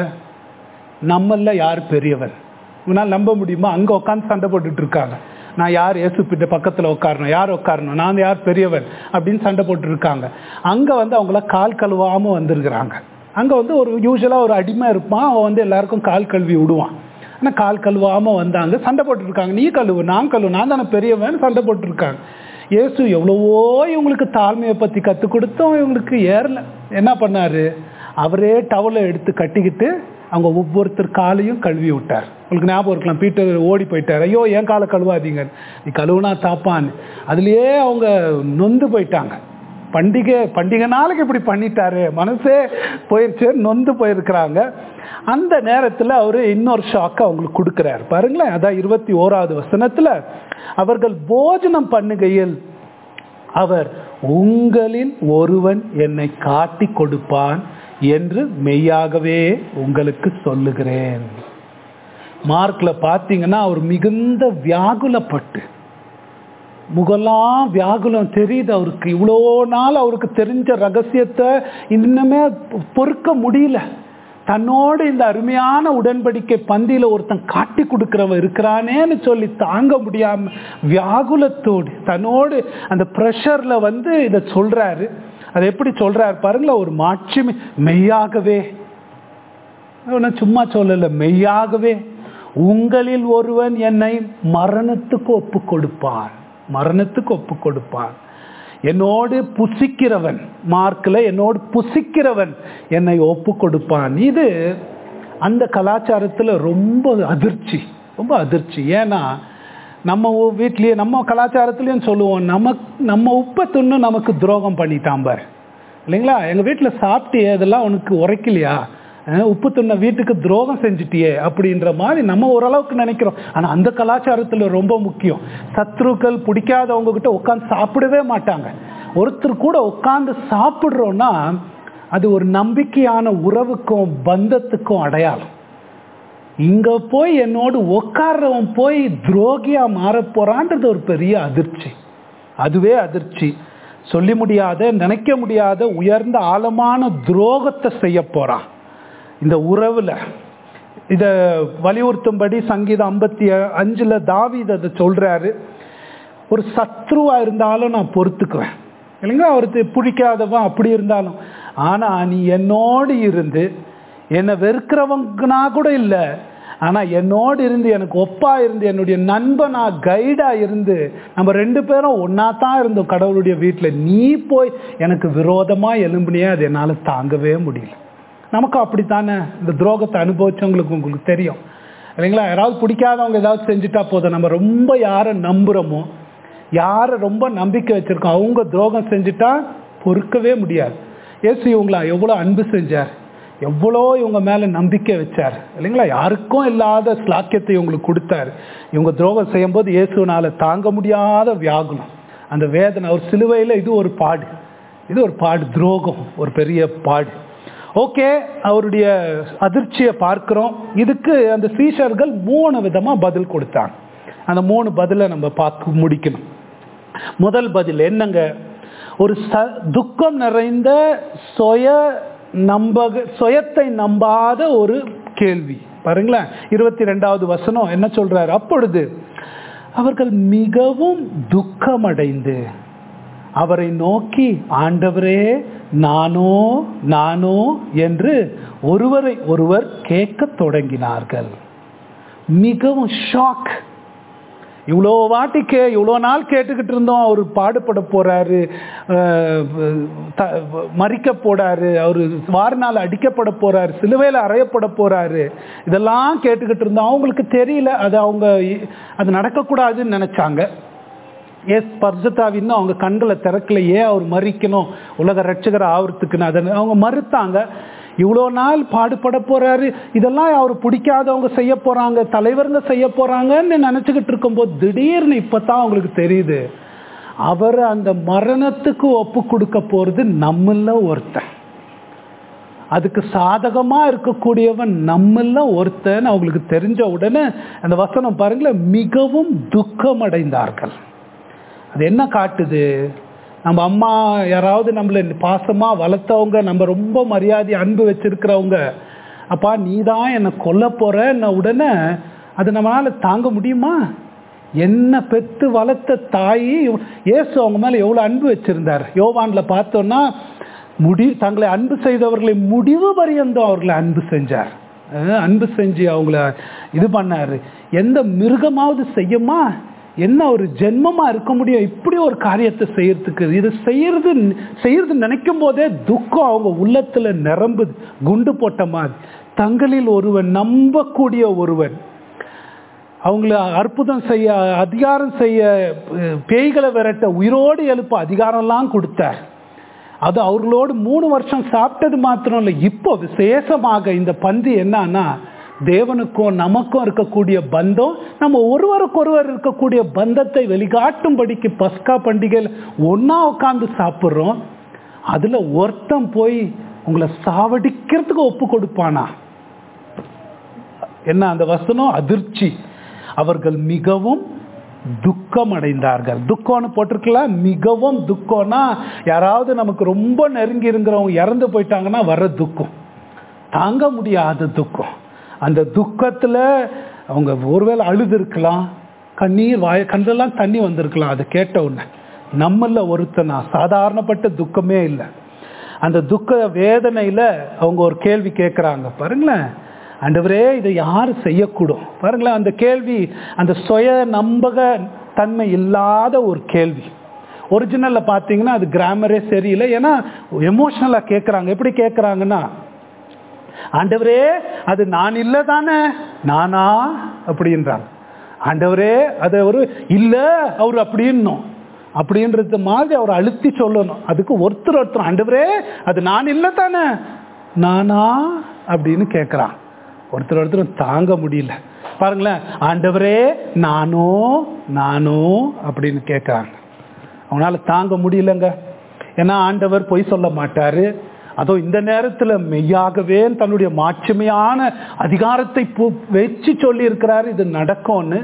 நம்மள யார் பெரியவன் உன்னால் நம்ப முடியுமா அங்க உட்காந்து சண்டை போட்டுட்டு இருக்காங்க நான் யார் இயேசு பிட்ட பக்கத்துல உட்காரணும் யார் உட்காரணும் நான் யார் பெரியவன் அப்படின்னு சண்டை போட்டு இருக்காங்க அங்க வந்து அவங்கள கால் கழுவாம வந்திருக்கிறாங்க அங்க வந்து ஒரு யூஸ்வலா ஒரு அடிமை இருப்பான் அவன் வந்து எல்லாருக்கும் கால் கழுவி விடுவான் ஆனா கால் கழுவாம வந்தாங்க சண்டை போட்டு இருக்காங்க நீ கழுவு நான் கழுவு நான் தானே பெரியவன் சண்டை போட்டு இருக்காங்க இயேசு எவ்வளவோ இவங்களுக்கு தாழ்மையை பத்தி கத்து கொடுத்தோம் இவங்களுக்கு ஏறல என்ன பண்ணாரு அவரே டவலை எடுத்து கட்டிக்கிட்டு அவங்க ஒவ்வொருத்தர் காலையும் கழுவி விட்டார் உங்களுக்கு ஞாபகம் இருக்கலாம் பீட்டர் ஓடி போயிட்டார் ஐயோ ஏன் காலை கழுவாதீங்க நீ கழுவுனா தாப்பான்னு அதுலயே அவங்க நொந்து போயிட்டாங்க பண்டிகை பண்டிகை நாளைக்கு இப்படி பண்ணிட்டாரு மனசே போயிருச்சு நொந்து போயிருக்கிறாங்க அந்த நேரத்தில் அவர் இன்னொரு ஷாக்கை அவங்களுக்கு கொடுக்குறாரு பாருங்களேன் அதான் இருபத்தி ஓராவது வசனத்தில் அவர்கள் போஜனம் பண்ணுகையில் அவர் உங்களில் ஒருவன் என்னை காட்டி கொடுப்பான் என்று மெய்யாகவே உங்களுக்கு சொல்லுகிறேன் மார்க்ல பார்த்தீங்கன்னா அவர் மிகுந்த வியாகுலப்பட்டு முகலாம் வியாகுலம் தெரியுது அவருக்கு இவ்வளோ நாள் அவருக்கு தெரிஞ்ச ரகசியத்தை இன்னுமே பொறுக்க முடியல தன்னோடு இந்த அருமையான உடன்படிக்கை பந்தியில ஒருத்தன் காட்டி கொடுக்கிறவன் இருக்கிறானேன்னு சொல்லி தாங்க முடியாம வியாகுலத்தோடு தன்னோடு அந்த ப்ரெஷர்ல வந்து இதை சொல்றாரு அதை எப்படி சொல்றாரு பாருங்களேன் ஒரு மாட்சிமை மெய்யாகவே நான் சும்மா சொல்லல மெய்யாகவே உங்களில் ஒருவன் என்னை மரணத்துக்கு ஒப்பு கொடுப்பான் மரணத்துக்கு ஒப்பு கொடுப்பான் என்னோடு புசிக்கிறவன் மார்க்கில் என்னோடு புசிக்கிறவன் என்னை ஒப்பு கொடுப்பான் இது அந்த கலாச்சாரத்தில் ரொம்ப அதிர்ச்சி ரொம்ப அதிர்ச்சி ஏன்னா நம்ம வீட்லேயே நம்ம கலாச்சாரத்துலேயும் சொல்லுவோம் நமக்கு நம்ம உப்பை துண்ணு நமக்கு துரோகம் பண்ணிட்டான் பாரு இல்லைங்களா எங்கள் வீட்டில் சாப்பிட்டியே இதெல்லாம் உனக்கு உரைக்கலையா உப்பு துண்ண வீட்டுக்கு துரோகம் செஞ்சுட்டியே அப்படின்ற மாதிரி நம்ம ஓரளவுக்கு நினைக்கிறோம் ஆனால் அந்த கலாச்சாரத்தில் ரொம்ப முக்கியம் சத்ருக்கள் பிடிக்காதவங்க கிட்ட உட்காந்து சாப்பிடவே மாட்டாங்க ஒருத்தர் கூட உட்காந்து சாப்பிட்றோன்னா அது ஒரு நம்பிக்கையான உறவுக்கும் பந்தத்துக்கும் அடையாளம் இங்க போய் என்னோடு உட்கார்றவன் போய் துரோகியா மாற போறான்றது ஒரு பெரிய அதிர்ச்சி அதுவே அதிர்ச்சி சொல்லி முடியாத நினைக்க முடியாத உயர்ந்த ஆழமான துரோகத்தை செய்ய போறான் இந்த உறவுல இத வலியுறுத்தும்படி சங்கீதம் ஐம்பத்தி அஞ்சுல தாவித அதை சொல்றாரு ஒரு சத்ருவா இருந்தாலும் நான் பொறுத்துக்குவேன் இல்லைங்களா அவருக்கு பிடிக்காதவன் அப்படி இருந்தாலும் ஆனா நீ என்னோடு இருந்து என்னை வெறுக்கிறவங்கனா கூட இல்லை ஆனா என்னோடு இருந்து எனக்கு ஒப்பா இருந்து என்னுடைய நண்பனா கைடா இருந்து நம்ம ரெண்டு பேரும் ஒன்னா தான் இருந்தோம் கடவுளுடைய வீட்டில் நீ போய் எனக்கு விரோதமா எலும்புனியே அது என்னால் தாங்கவே முடியல நமக்கு அப்படித்தானே இந்த துரோகத்தை அனுபவிச்சவங்களுக்கு உங்களுக்கு தெரியும் இல்லைங்களா யாராவது பிடிக்காதவங்க ஏதாவது செஞ்சுட்டா போதும் நம்ம ரொம்ப யாரை நம்புகிறோமோ யாரை ரொம்ப நம்பிக்கை வச்சிருக்கோம் அவங்க துரோகம் செஞ்சுட்டா பொறுக்கவே முடியாது ஏசு இவங்களா எவ்வளோ அன்பு செஞ்சார் எவ்வளோ இவங்க மேலே நம்பிக்கை வச்சார் இல்லைங்களா யாருக்கும் இல்லாத ஸ்லாக்கியத்தை இவங்களுக்கு கொடுத்தாரு இவங்க துரோகம் செய்யும்போது இயேசுனால தாங்க முடியாத வியாகுலம் அந்த வேதனை அவர் சிலுவையில் இது ஒரு பாடு இது ஒரு பாடு துரோகம் ஒரு பெரிய பாடு ஓகே அவருடைய அதிர்ச்சியை பார்க்கிறோம் இதுக்கு அந்த சீஷர்கள் மூணு விதமாக பதில் கொடுத்தாங்க அந்த மூணு பதிலை நம்ம பார்க்க முடிக்கணும் முதல் பதில் என்னங்க ஒரு ச துக்கம் நிறைந்த சுய நம்பக சுயத்தை நம்பாத ஒரு கேள்வி பாருங்களேன் இருபத்தி ரெண்டாவது வசனம் என்ன சொல்றாரு அப்பொழுது அவர்கள் மிகவும் துக்கமடைந்து அவரை நோக்கி ஆண்டவரே நானோ நானோ என்று ஒருவரை ஒருவர் கேட்க தொடங்கினார்கள் மிகவும் ஷாக் இவ்வளோ வாட்டி கே இவ்வளோ நாள் கேட்டுக்கிட்டு இருந்தோம் அவர் பாடுபட போறாரு மறிக்க போறாரு அவர் வாரினால் அடிக்கப்பட போறாரு சிலுவையில் அறையப்பட போறாரு இதெல்லாம் கேட்டுக்கிட்டு இருந்தோம் அவங்களுக்கு தெரியல அது அவங்க அது நடக்கக்கூடாதுன்னு நினைச்சாங்க எஸ் பர்ஜத்தாவி இன்னும் அவங்க கண்களை திறக்கல ஏன் அவர் மறிக்கணும் உலக ரட்சகர் ஆவறதுக்குன்னு அதை அவங்க மறுத்தாங்க இவ்வளோ நாள் பாடுபட போறாரு இதெல்லாம் அவர் பிடிக்காதவங்க செய்ய போறாங்க தலைவருங்க செய்ய போறாங்கன்னு நினைச்சுக்கிட்டு இருக்கும்போது திடீர்னு இப்பதான் அவங்களுக்கு தெரியுது அவர் அந்த மரணத்துக்கு ஒப்பு கொடுக்க போறது நம்மள ஒருத்தன் அதுக்கு சாதகமா இருக்கக்கூடியவன் நம்மள ஒருத்தன் அவங்களுக்கு தெரிஞ்ச உடனே அந்த வசனம் பாருங்களேன் மிகவும் துக்கம் அடைந்தார்கள் அது என்ன காட்டுது நம்ம அம்மா யாராவது நம்மளை பாசமாக வளர்த்தவங்க நம்ம ரொம்ப மரியாதை அன்பு வச்சிருக்கிறவங்க அப்பா நீ தான் என்னை கொல்ல போற உடனே அது நம்மளால் தாங்க முடியுமா என்ன பெத்து வளர்த்த தாய் ஏசு அவங்க மேலே எவ்வளோ அன்பு வச்சிருந்தார் யோவானில் பார்த்தோன்னா முடி தங்களை அன்பு செய்தவர்களை முடிவு பரியந்தம் அவர்களை அன்பு செஞ்சார் அன்பு செஞ்சு அவங்கள இது பண்ணாரு எந்த மிருகமாவது செய்யுமா என்ன ஒரு ஜென்மமா இருக்க முடியும் இப்படி ஒரு காரியத்தை செய்யறதுக்கு இது செய்யறது செய்யறது நினைக்கும் போதே துக்கம் அவங்க உள்ளத்துல நிரம்புது குண்டு போட்ட மாதிரி தங்களில் ஒருவன் நம்பக்கூடிய ஒருவன் அவங்கள அற்புதம் செய்ய அதிகாரம் செய்ய பேய்களை விரட்ட உயிரோடு எழுப்ப அதிகாரம்லாம் கொடுத்தார் அது அவர்களோடு மூணு வருஷம் சாப்பிட்டது மாத்திரம் இல்லை இப்போ விசேஷமாக இந்த பந்தி என்னன்னா தேவனுக்கும் நமக்கும் இருக்கக்கூடிய பந்தம் நம்ம ஒருவருக்கொருவர் இருக்கக்கூடிய பந்தத்தை வெளிக்காட்டும்படிக்கு பஸ்கா பண்டிகையில் ஒன்னா உட்காந்து சாப்பிட்றோம் அதுல ஒருத்தன் போய் உங்களை சாவடிக்கிறதுக்கு ஒப்பு கொடுப்பானா என்ன அந்த வசனம் அதிர்ச்சி அவர்கள் மிகவும் துக்கம் அடைந்தார்கள் துக்கம்னு போட்டிருக்கலாம் மிகவும் துக்கம்னா யாராவது நமக்கு ரொம்ப நெருங்கி இருக்கிறவங்க இறந்து போயிட்டாங்கன்னா வர துக்கம் தாங்க முடியாத துக்கம் அந்த துக்கத்துல அவங்க ஒருவேளை அழுது இருக்கலாம் கண்ணீர் வாய கண்ணெல்லாம் தண்ணி வந்திருக்கலாம் அதை கேட்ட உடனே நம்மள ஒருத்தனா சாதாரணப்பட்ட துக்கமே இல்லை அந்த துக்க வேதனையில அவங்க ஒரு கேள்வி கேட்குறாங்க பாருங்களேன் ஆண்டவரே இதை யார் செய்யக்கூடும் பாருங்களேன் அந்த கேள்வி அந்த சுய நம்பக தன்மை இல்லாத ஒரு கேள்வி ஒரிஜினலில் பார்த்தீங்கன்னா அது கிராமரே சரியில்லை ஏன்னா எமோஷனலாக கேட்குறாங்க எப்படி கேட்குறாங்கன்னா ஆண்டவரே அது நான் இல்லை தானே நானா அப்படின்றாங்க ஆண்டவரே அது ஒரு இல்லை அவர் அப்படின்னும் அப்படின்றது மாதிரி அவர் அழுத்தி சொல்லணும் அதுக்கு ஒருத்தர் ஒருத்தர் ஆண்டவரே அது நான் இல்லை தானே நானா அப்படின்னு கேட்குறான் ஒருத்தர் ஒருத்தர் தாங்க முடியல பாருங்களேன் ஆண்டவரே நானோ நானோ அப்படின்னு கேட்குறாங்க அவனால தாங்க முடியலங்க ஏன்னா ஆண்டவர் பொய் சொல்ல மாட்டாரு அதோ இந்த நேரத்தில் மெய்யாகவே தன்னுடைய மாட்சிமையான அதிகாரத்தை வச்சு சொல்லி இருக்கிறாரு இது நடக்கும்னு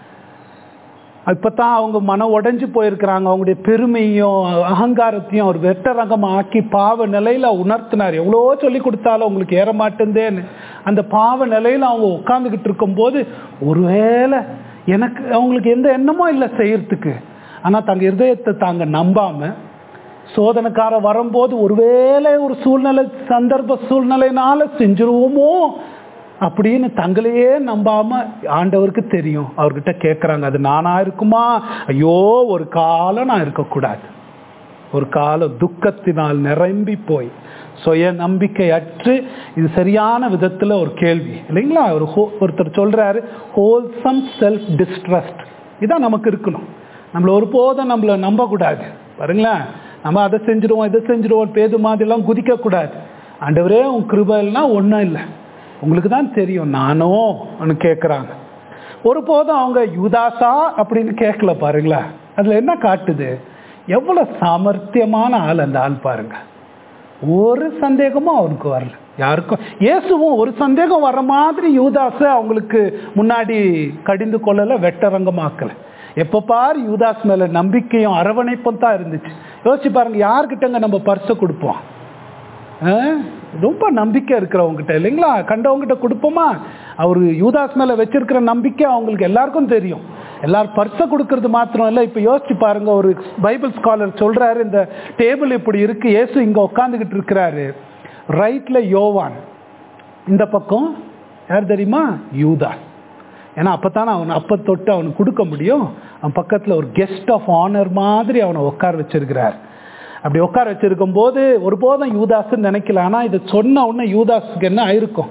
இப்பதான் அவங்க மனம் உடைஞ்சு போயிருக்கிறாங்க அவங்களுடைய பெருமையும் அகங்காரத்தையும் அவர் வெட்ட ரகம் ஆக்கி பாவ நிலையில உணர்த்தினார் எவ்வளோ சொல்லி கொடுத்தாலும் உங்களுக்கு ஏற மாட்டேந்தேன்னு அந்த பாவ நிலையில அவங்க உட்காந்துக்கிட்டு இருக்கும்போது ஒருவேளை எனக்கு அவங்களுக்கு எந்த எண்ணமும் இல்லை செய்யறதுக்கு ஆனா தங்க இருதயத்தை தாங்க நம்பாம சோதனைக்கார வரும்போது ஒருவேளை ஒரு சூழ்நிலை சந்தர்ப்ப சூழ்நிலைனால செஞ்சிருவோமோ அப்படின்னு தங்களையே நம்பாம ஆண்டவருக்கு தெரியும் அவர்கிட்ட கேட்குறாங்க அது நானா இருக்குமா ஐயோ ஒரு காலம் நான் இருக்கக்கூடாது ஒரு காலம் துக்கத்தினால் நிரம்பி போய் சுய நம்பிக்கை அற்று இது சரியான விதத்தில் ஒரு கேள்வி இல்லைங்களா ஒரு ஒருத்தர் சொல்றாரு ஹோல்சம் செல்ஃப் டிஸ்ட்ரஸ்ட் இதான் நமக்கு இருக்கணும் நம்மள ஒருபோதும் நம்மளை நம்பக்கூடாது பாருங்களேன் நம்ம அதை செஞ்சிருவோம் இதை செஞ்சிருவோம் பேது மாதிரிலாம் குதிக்கக்கூடாது ஆண்டவரே உன் கிருபைனா ஒன்றும் இல்லை உங்களுக்கு தான் தெரியும் நானோ ஒன்று கேட்குறாங்க ஒருபோதும் அவங்க யுதாசா அப்படின்னு கேட்கல பாருங்களேன் அதில் என்ன காட்டுது எவ்வளோ சாமர்த்தியமான ஆள் அந்த ஆள் பாருங்க ஒரு சந்தேகமும் அவனுக்கு வரல யாருக்கும் இயேசுவும் ஒரு சந்தேகம் வர மாதிரி யூதாச அவங்களுக்கு முன்னாடி கடிந்து கொள்ளல வெட்டரங்கமாக்கல எப்போ பாரு யூதாஸ் மேல நம்பிக்கையும் அரவணைப்பும் தான் இருந்துச்சு யோசிச்சு பாருங்க யார்கிட்டங்க நம்ம பர்ஸை கொடுப்போம் ரொம்ப நம்பிக்கை இருக்கிறவங்ககிட்ட இல்லைங்களா கண்டவங்ககிட்ட கொடுப்போமா அவர் யூதாஸ் மேல வச்சிருக்கிற நம்பிக்கை அவங்களுக்கு எல்லாருக்கும் தெரியும் எல்லாரும் பர்ஸை கொடுக்கறது மாத்திரம் இல்லை இப்போ யோசிச்சு பாருங்க ஒரு பைபிள் ஸ்காலர் சொல்றாரு இந்த டேபிள் இப்படி இருக்கு ஏசு இங்க உட்காந்துக்கிட்டு இருக்கிறாரு ரைட்ல யோவான் இந்த பக்கம் யார் தெரியுமா யூதாஸ் ஏன்னா அப்பத்தானே அவன் அப்ப தொட்டு அவனுக்கு கொடுக்க முடியும் அவன் பக்கத்தில் ஒரு கெஸ்ட் ஆஃப் ஆனர் மாதிரி அவனை உட்கார வச்சிருக்கிறார் அப்படி உட்கார வச்சிருக்கும் போது ஒருபோதும் யூதாஸ்ன்னு நினைக்கல ஆனால் இதை சொன்ன உடனே யூதாஸுக்கு என்ன ஆயிருக்கும்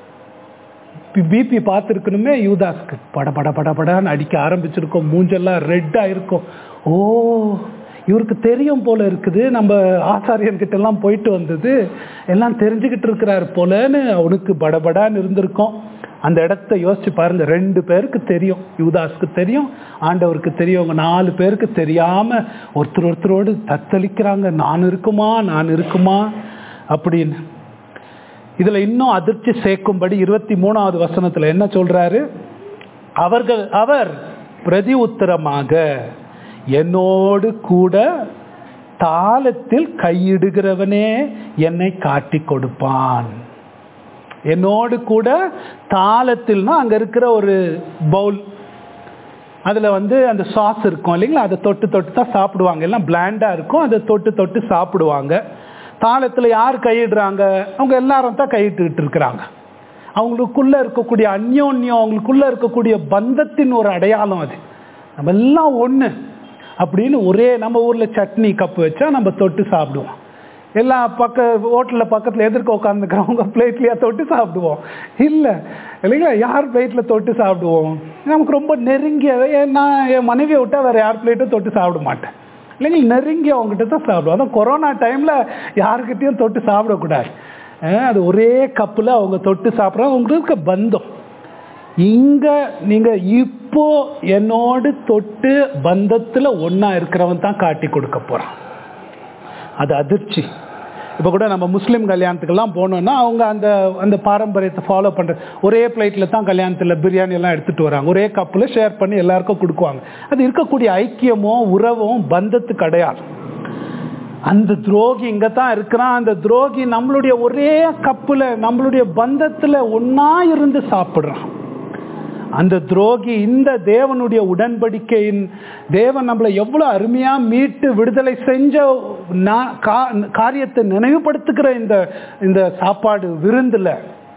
பிபி பார்த்துருக்கணுமே யூதாஸ்க்கு பட பட பட படன்னு அடிக்க ஆரம்பிச்சிருக்கோம் மூஞ்செல்லாம் ரெட் ஆயிருக்கும் ஓ இவருக்கு தெரியும் போல இருக்குது நம்ம ஆசாரியன்கிட்ட எல்லாம் போயிட்டு வந்தது எல்லாம் தெரிஞ்சுக்கிட்டு இருக்கிறாரு போலன்னு அவனுக்கு படபடான்னு இருந்திருக்கும் அந்த இடத்த யோசிச்சு பாருங்க ரெண்டு பேருக்கு தெரியும் யூதாஸ்க்கு தெரியும் ஆண்டவருக்கு தெரியும் அவங்க நாலு பேருக்கு தெரியாம ஒருத்தர் ஒருத்தரோடு தத்தளிக்கிறாங்க நான் இருக்குமா நான் இருக்குமா அப்படின்னு இதுல இன்னும் அதிர்ச்சி சேர்க்கும்படி இருபத்தி மூணாவது வசனத்துல என்ன சொல்றாரு அவர்கள் அவர் பிரதி உத்தரமாக என்னோடு கூட தாளத்தில் கையிடுகிறவனே என்னை காட்டி கொடுப்பான் என்னோடு கூட தாளத்தில்னா அங்க இருக்கிற ஒரு பவுல் அதுல வந்து அந்த சாஸ் இருக்கும் இல்லைங்களா அதை தொட்டு தொட்டு தான் சாப்பிடுவாங்க எல்லாம் பிளாண்டா இருக்கும் அதை தொட்டு தொட்டு சாப்பிடுவாங்க தாளத்துல யார் கையிடுறாங்க அவங்க எல்லாரும் தான் கையிட்டுக்கிட்டு இருக்கிறாங்க அவங்களுக்குள்ள இருக்கக்கூடிய அந்யோன்யம் அவங்களுக்குள்ள இருக்கக்கூடிய பந்தத்தின் ஒரு அடையாளம் அது நம்ம எல்லாம் ஒண்ணு அப்படின்னு ஒரே நம்ம ஊர்ல சட்னி கப்பு வச்சா நம்ம தொட்டு சாப்பிடுவோம் எல்லா பக்க ஹோட்டலில் பக்கத்தில் எதிர்க்க உட்காந்துக்கிறவங்க பிளேட்லேயே தொட்டு சாப்பிடுவோம் இல்லை இல்லைங்களா யார் பிளேட்டில் தொட்டு சாப்பிடுவோம் நமக்கு ரொம்ப நெருங்கிய நான் என் மனைவியை விட்டால் வேறு யார் பிளேட்டும் தொட்டு சாப்பிட மாட்டேன் இல்லைங்களா நெருங்கி அவங்ககிட்ட தான் சாப்பிடுவோம் அதான் கொரோனா டைமில் யாருக்கிட்டையும் தொட்டு சாப்பிடக்கூடாது அது ஒரே கப்பில் அவங்க தொட்டு சாப்பிட்றாங்க உங்களுக்கு பந்தம் இங்க நீங்க இப்போ என்னோடு தொட்டு பந்தத்துல ஒன்னா இருக்கிறவன் தான் காட்டி கொடுக்க போறான் அது அதிர்ச்சி இப்போ கூட நம்ம முஸ்லீம் கல்யாணத்துக்கெல்லாம் போனோம்னா அவங்க அந்த அந்த பாரம்பரியத்தை ஃபாலோ பண்ணுற ஒரே பிளேட்டில் தான் கல்யாணத்தில் பிரியாணி எல்லாம் எடுத்துகிட்டு வராங்க ஒரே கப்பில் ஷேர் பண்ணி எல்லாருக்கும் கொடுக்குவாங்க அது இருக்கக்கூடிய ஐக்கியமோ உறவும் பந்தத்துக்கு அடையாளம் அந்த துரோகி இங்கே தான் இருக்கிறான் அந்த துரோகி நம்மளுடைய ஒரே கப்பில் நம்மளுடைய பந்தத்தில் ஒன்றா இருந்து சாப்பிட்றான் அந்த துரோகி இந்த தேவனுடைய உடன்படிக்கையின் தேவன் நம்மளை எவ்வளோ அருமையாக மீட்டு விடுதலை செஞ்ச நா- கா- காரியத்தை நினைவுபடுத்துகிற இந்த இந்த சாப்பாடு விருந்தில்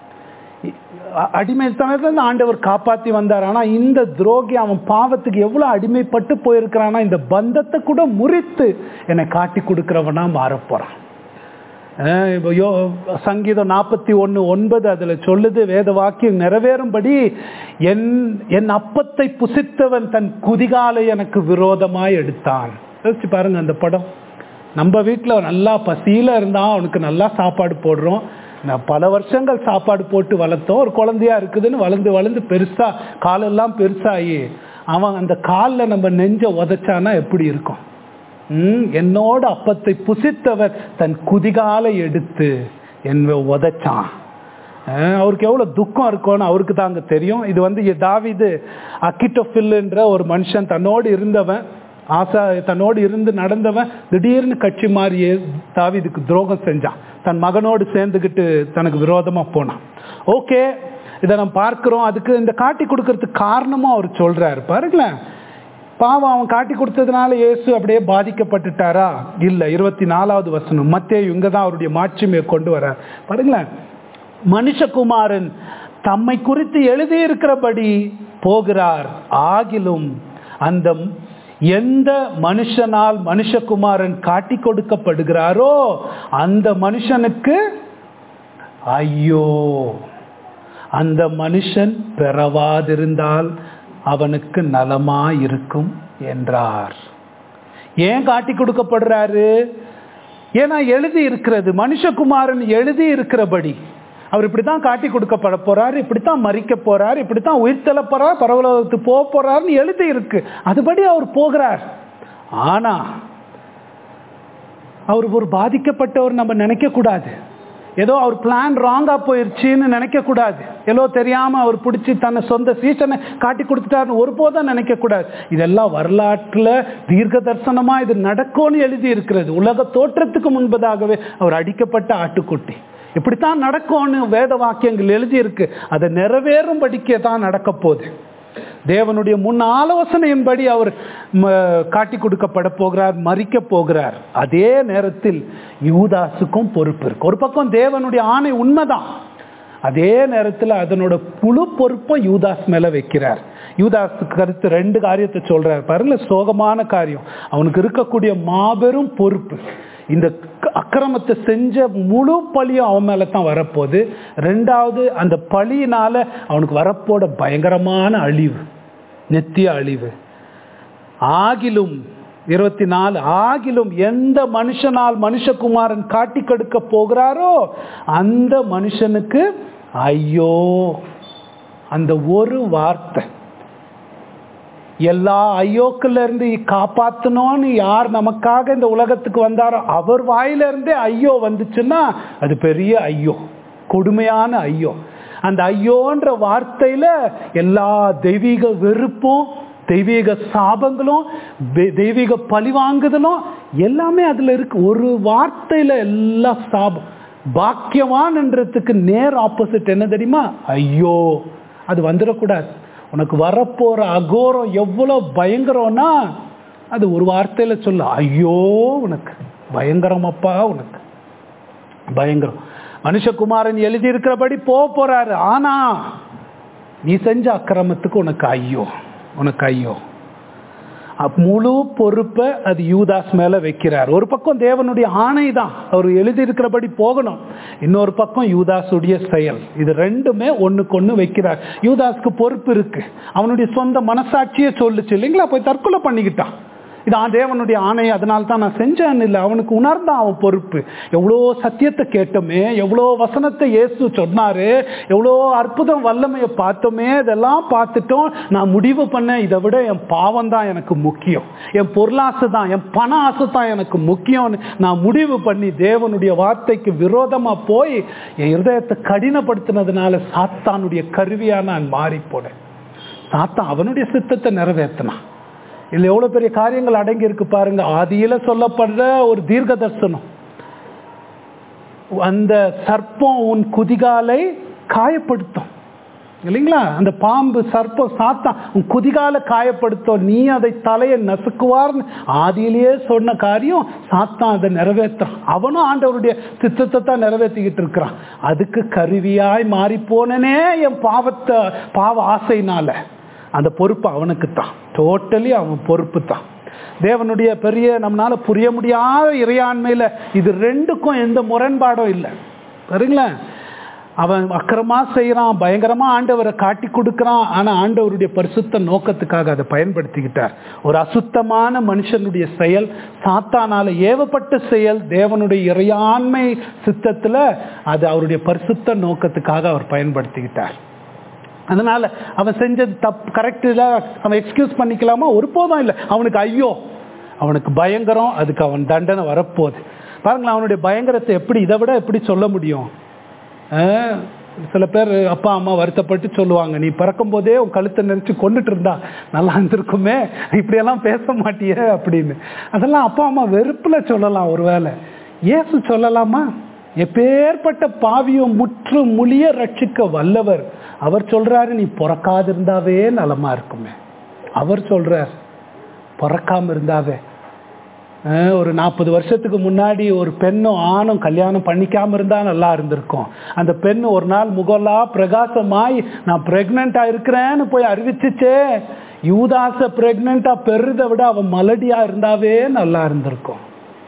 அடிமைத்தனத்துல ஆண்டவர் காப்பாற்றி வந்தார் ஆனால் இந்த துரோகி அவன் பாவத்துக்கு எவ்வளோ அடிமைப்பட்டு போயிருக்கிறானா இந்த பந்தத்தை கூட முறித்து என்னை காட்டி கொடுக்கிறவனா மாறப்போறான் அஹ் இப்போ யோ சங்கீதம் நாற்பத்தி ஒன்று ஒன்பது அதில் சொல்லுது வேத வாக்கியம் நிறைவேறும்படி என் என் அப்பத்தை புசித்தவன் தன் குதிகாலை எனக்கு விரோதமாய் எடுத்தான் யோசிச்சு பாருங்க அந்த படம் நம்ம வீட்டில் நல்லா பசியில் இருந்தால் அவனுக்கு நல்லா சாப்பாடு போடுறோம் நான் பல வருஷங்கள் சாப்பாடு போட்டு வளர்த்தோம் ஒரு குழந்தையா இருக்குதுன்னு வளர்ந்து வளர்ந்து பெருசா காலெல்லாம் பெருசாகி அவன் அந்த காலில் நம்ம நெஞ்ச உதைச்சானா எப்படி இருக்கும் ம், என்னோட அப்பத்தை புசித்தவர் தன் குதிகாலை எடுத்து என்னை உதைச்சான் அஹ், அவருக்கு எவ்வளோ துக்கம் இருக்கும்னு அவருக்கு தாங்க தெரியும் இது வந்து இ- தாவீது அக்கிட்டோஃபில்ன்ற ஒரு மனுஷன் தன்னோடு இருந்தவன் ஆசா தன்னோடு இருந்து நடந்தவன் திடீர்னு கட்சி மாறியே தாவீதுக்கு துரோகம் செஞ்சான் தன் மகனோடு சேர்ந்துக்கிட்டு தனக்கு விரோதமாக போனான் ஓகே இதை நம்ம பார்க்கிறோம் அதுக்கு இந்த காட்டி கொடுக்கறதுக்கு காரணமும் அவர் சொல்றாரு பாருங்களேன் பாவம் அவன் காட்டி கொடுத்ததுனால இயேசு அப்படியே பாதிக்கப்பட்டுட்டாரா இல்ல இருபத்தி நாலாவது வசனம் மத்தேயு இங்க தான் அவருடைய மாட்சிமையை கொண்டு வரார் பாருங்களேன் மனுஷகுமாரன் தம்மை குறித்து எழுதியிருக்கிறபடி போகிறார் ஆகிலும் அந்த எந்த மனுஷனால் மனுஷகுமாரன் காட்டி கொடுக்கப்படுகிறாரோ அந்த மனுஷனுக்கு ஐயோ அந்த மனுஷன் பெறவாதிருந்தால் அவனுக்கு நலமா இருக்கும் என்றார் ஏன் காட்டி கொடுக்கப்படுறாரு ஏன்னா எழுதி இருக்கிறது மனுஷகுமாரன் எழுதி இருக்கிறபடி அவர் இப்படித்தான் காட்டி கொடுக்கப்பட போறார் இப்படித்தான் மறிக்க போறார் இப்படித்தான் உயிர்த்தெழ போறார் பரவலோகத்துக்கு போக போறாருன்னு எழுதி இருக்கு அதுபடி அவர் போகிறார் ஆனா அவர் ஒரு பாதிக்கப்பட்டவர் நம்ம நினைக்க கூடாது ஏதோ அவர் பிளான் ராங்கா போயிருச்சுன்னு நினைக்க கூடாது ஏதோ தெரியாம அவர் பிடிச்சி தன்னை சொந்த சீசனை காட்டி கொடுத்துட்டாருன்னு ஒருபோதும் நினைக்க கூடாது இதெல்லாம் வரலாற்றுல தீர்க்க தரிசனமா இது நடக்கும்னு எழுதி இருக்கிறது உலக தோற்றத்துக்கு முன்பதாகவே அவர் அடிக்கப்பட்ட ஆட்டுக்குட்டி இப்படித்தான் நடக்கும்னு வேத வாக்கியங்கள் எழுதி இருக்கு அதை நிறைவேறும்படிக்கே தான் நடக்க போகுது தேவனுடைய முன் ஆலோசனையின்படி அவர் ம, காட்டி கொடுக்கப்பட போகிறார் மறிக்க போகிறார் அதே நேரத்தில் யூதாசுக்கும் பொறுப்பு இருக்கு ஒரு பக்கம் தேவனுடைய ஆணை உண்மைதான் அதே நேரத்தில் அதனோட முழு பொறுப்பை யூதாஸ் மேல வைக்கிறார் யூதாஸ் கருத்து ரெண்டு காரியத்தை சொல்றார் பாருங்க சோகமான காரியம் அவனுக்கு இருக்கக்கூடிய மாபெரும் பொறுப்பு இந்த க- அக்கிரமத்தை செஞ்ச முழு பழியும் அவன் மேல தான் வரப்போகுது ரெண்டாவது அந்த பழியினால அவனுக்கு வரப்போட பயங்கரமான அழிவு நித்திய அழிவு ஆகிலும் இருபத்தி நாலு ஆகிலும் எந்த மனுஷனால் மனுஷகுமாரன் காட்டி கெடுக்க போகிறாரோ அந்த மனுஷனுக்கு ஐயோ அந்த ஒரு வார்த்தை எல்லா ஐயோக்குல இருந்து காப்பாத்தணும்னு யார் நமக்காக இந்த உலகத்துக்கு வந்தாரோ அவர் வாயில இருந்தே ஐயோ வந்துச்சுன்னா அது பெரிய ஐயோ கொடுமையான ஐயோ அந்த ஐயோன்ற வார்த்தையில எல்லா தெய்வீக வெறுப்பும் தெய்வீக சாபங்களும் தெ- தெய்வீக பழிவாங்குதலும் எல்லாமே அதுல இருக்கு ஒரு வார்த்தையில எல்லா சாபம் பாக்கியவான்ன்றதுக்கு நேர் ஆப்போசிட் என்ன தெரியுமா ஐயோ அது வந்துடக்கூடாது உனக்கு வரப்போற அகோரம் எவ்வளவு பயங்கரம்னா அது ஒரு வார்த்தையில சொல்ல ஐயோ உனக்கு பயங்கரமப்பா உனக்கு பயங்கரம் மனுஷகுமாரன் எழுதி இருக்கிறபடி போக போறாரு ஆனா நீ செஞ்ச அக்கிரமத்துக்கு உனக்கு ஐயோ உனக்கு ஐயோ அப் முழு பொறுப்பை அது யூதாஸ் மேல வைக்கிறார் ஒரு பக்கம் தேவனுடைய ஆணை தான் அவர் எழுதி இருக்கிறபடி போகணும் இன்னொரு பக்கம் யூதாஸுடைய செயல் இது ரெண்டுமே ஒண்ணுக்கு ஒண்ணு வைக்கிறார் யூதாஸ்க்கு பொறுப்பு இருக்கு அவனுடைய சொந்த மனசாட்சியே சொல்லுச்சு இல்லைங்களா போய் தற்கொலை பண்ணிக்கிட்டான் இது ஆ- தேவனுடைய ஆணை அதனால தான் நான் செஞ்சேன்னு இல்லை அவனுக்கு உணர்ந்தான் அவன் பொறுப்பு எவ்வளோ சத்தியத்தை கேட்டோமே எவ்வளோ வசனத்தை இயேசு சொன்னாரு எவ்வளோ அற்புதம் வல்லமையை பார்த்தோமே இதெல்லாம் பார்த்துட்டோம் நான் முடிவு பண்ணேன் இதை விட என் பாவம் தான் எனக்கு முக்கியம் என் பொருளாசை தான் என் பண ஆசை தான் எனக்கு முக்கியம்னு நான் முடிவு பண்ணி தேவனுடைய வார்த்தைக்கு விரோதமா போய் என் இருதயத்தை கடினப்படுத்தினதுனால சாத்தானுடைய கருவியா நான் மாறி போனேன் சாத்தான் அவனுடைய சித்தத்தை நிறைவேற்றினான் இதுல எவ்வளவு பெரிய காரியங்கள் அடங்கி இருக்கு பாருங்க ஆதியில சொல்லப்படுற ஒரு தீர்க்க தரிசனம் அந்த சர்ப்பம் உன் குதிகாலை காயப்படுத்தும் இல்லைங்களா அந்த பாம்பு சர்ப்பம் சாத்தான் உன் குதிகால காயப்படுத்தும் நீ அதை தலையை நசுக்குவார்னு ஆதியிலேயே சொன்ன காரியம் சாத்தான் அதை நிறைவேற்றான் அவனும் ஆண்டவருடைய சித்தத்தை தான் நிறைவேற்றிக்கிட்டு இருக்கிறான் அதுக்கு கருவியாய் மாறி போனனே என் பாவத்தை பாவ ஆசைனால அந்த பொறுப்பு அவனுக்கு தான் டோட்டலி அவன் பொறுப்பு தான் தேவனுடைய பெரிய நம்மளால புரிய முடியாத இறையாண்மையில இது ரெண்டுக்கும் எந்த முரண்பாடும் இல்லை சரிங்களா அவன் அக்கிரமா செய்யறான் பயங்கரமா ஆண்டவரை காட்டி கொடுக்கறான் ஆனா ஆண்டவருடைய பரிசுத்த நோக்கத்துக்காக அதை பயன்படுத்திக்கிட்டார் ஒரு அசுத்தமான மனுஷனுடைய செயல் சாத்தானால ஏவப்பட்ட செயல் தேவனுடைய இறையாண்மை சித்தத்துல அது அவருடைய பரிசுத்த நோக்கத்துக்காக அவர் பயன்படுத்திக்கிட்டார் அதனால அவன் செஞ்சது தப்பு கரெக்டில் அவன் எக்ஸ்கியூஸ் பண்ணிக்கலாமா ஒருபோதும் இல்லை அவனுக்கு ஐயோ அவனுக்கு பயங்கரம் அதுக்கு அவன் தண்டனை வரப்போகுது பாருங்களேன் அவனுடைய பயங்கரத்தை எப்படி இதை விட எப்படி சொல்ல முடியும் ஆஹ், சில பேர் அப்பா அம்மா வருத்தப்பட்டு சொல்லுவாங்க நீ பிறக்கும் போதே உன் கழுத்தை நெரிச்சு கொண்டுட்டு இருந்தா நல்லா இருந்திருக்குமே இப்படியெல்லாம் பேச மாட்டியே அப்படின்னு அதெல்லாம் அப்பா அம்மா வெறுப்புல சொல்லலாம் ஒருவேளை இயேசு சொல்லலாமா எப்பேற்பட்ட பாவியும் முற்று முழிய ரட்சிக்க வல்லவர் அவர் சொல்றாரு நீ பிறக்காதிருந்தாவே நலமா இருக்குமே அவர் சொல்றார் பிறக்காம இருந்தாவே அஹ் ஒரு நாற்பது வருஷத்துக்கு முன்னாடி ஒரு பெண்ணும் ஆணும் கல்யாணம் பண்ணிக்காம இருந்தா நல்லா இருந்திருக்கும் அந்த பெண் ஒரு நாள் முகலா பிரகாசமாய் நான் பிரெக்னெண்டா இருக்கிறேன்னு போய் அறிவிச்சுச்சே யூதாச பிரெக்னெண்டா பெருதை விட அவன் மலடியா இருந்தாவே நல்லா இருந்திருக்கும்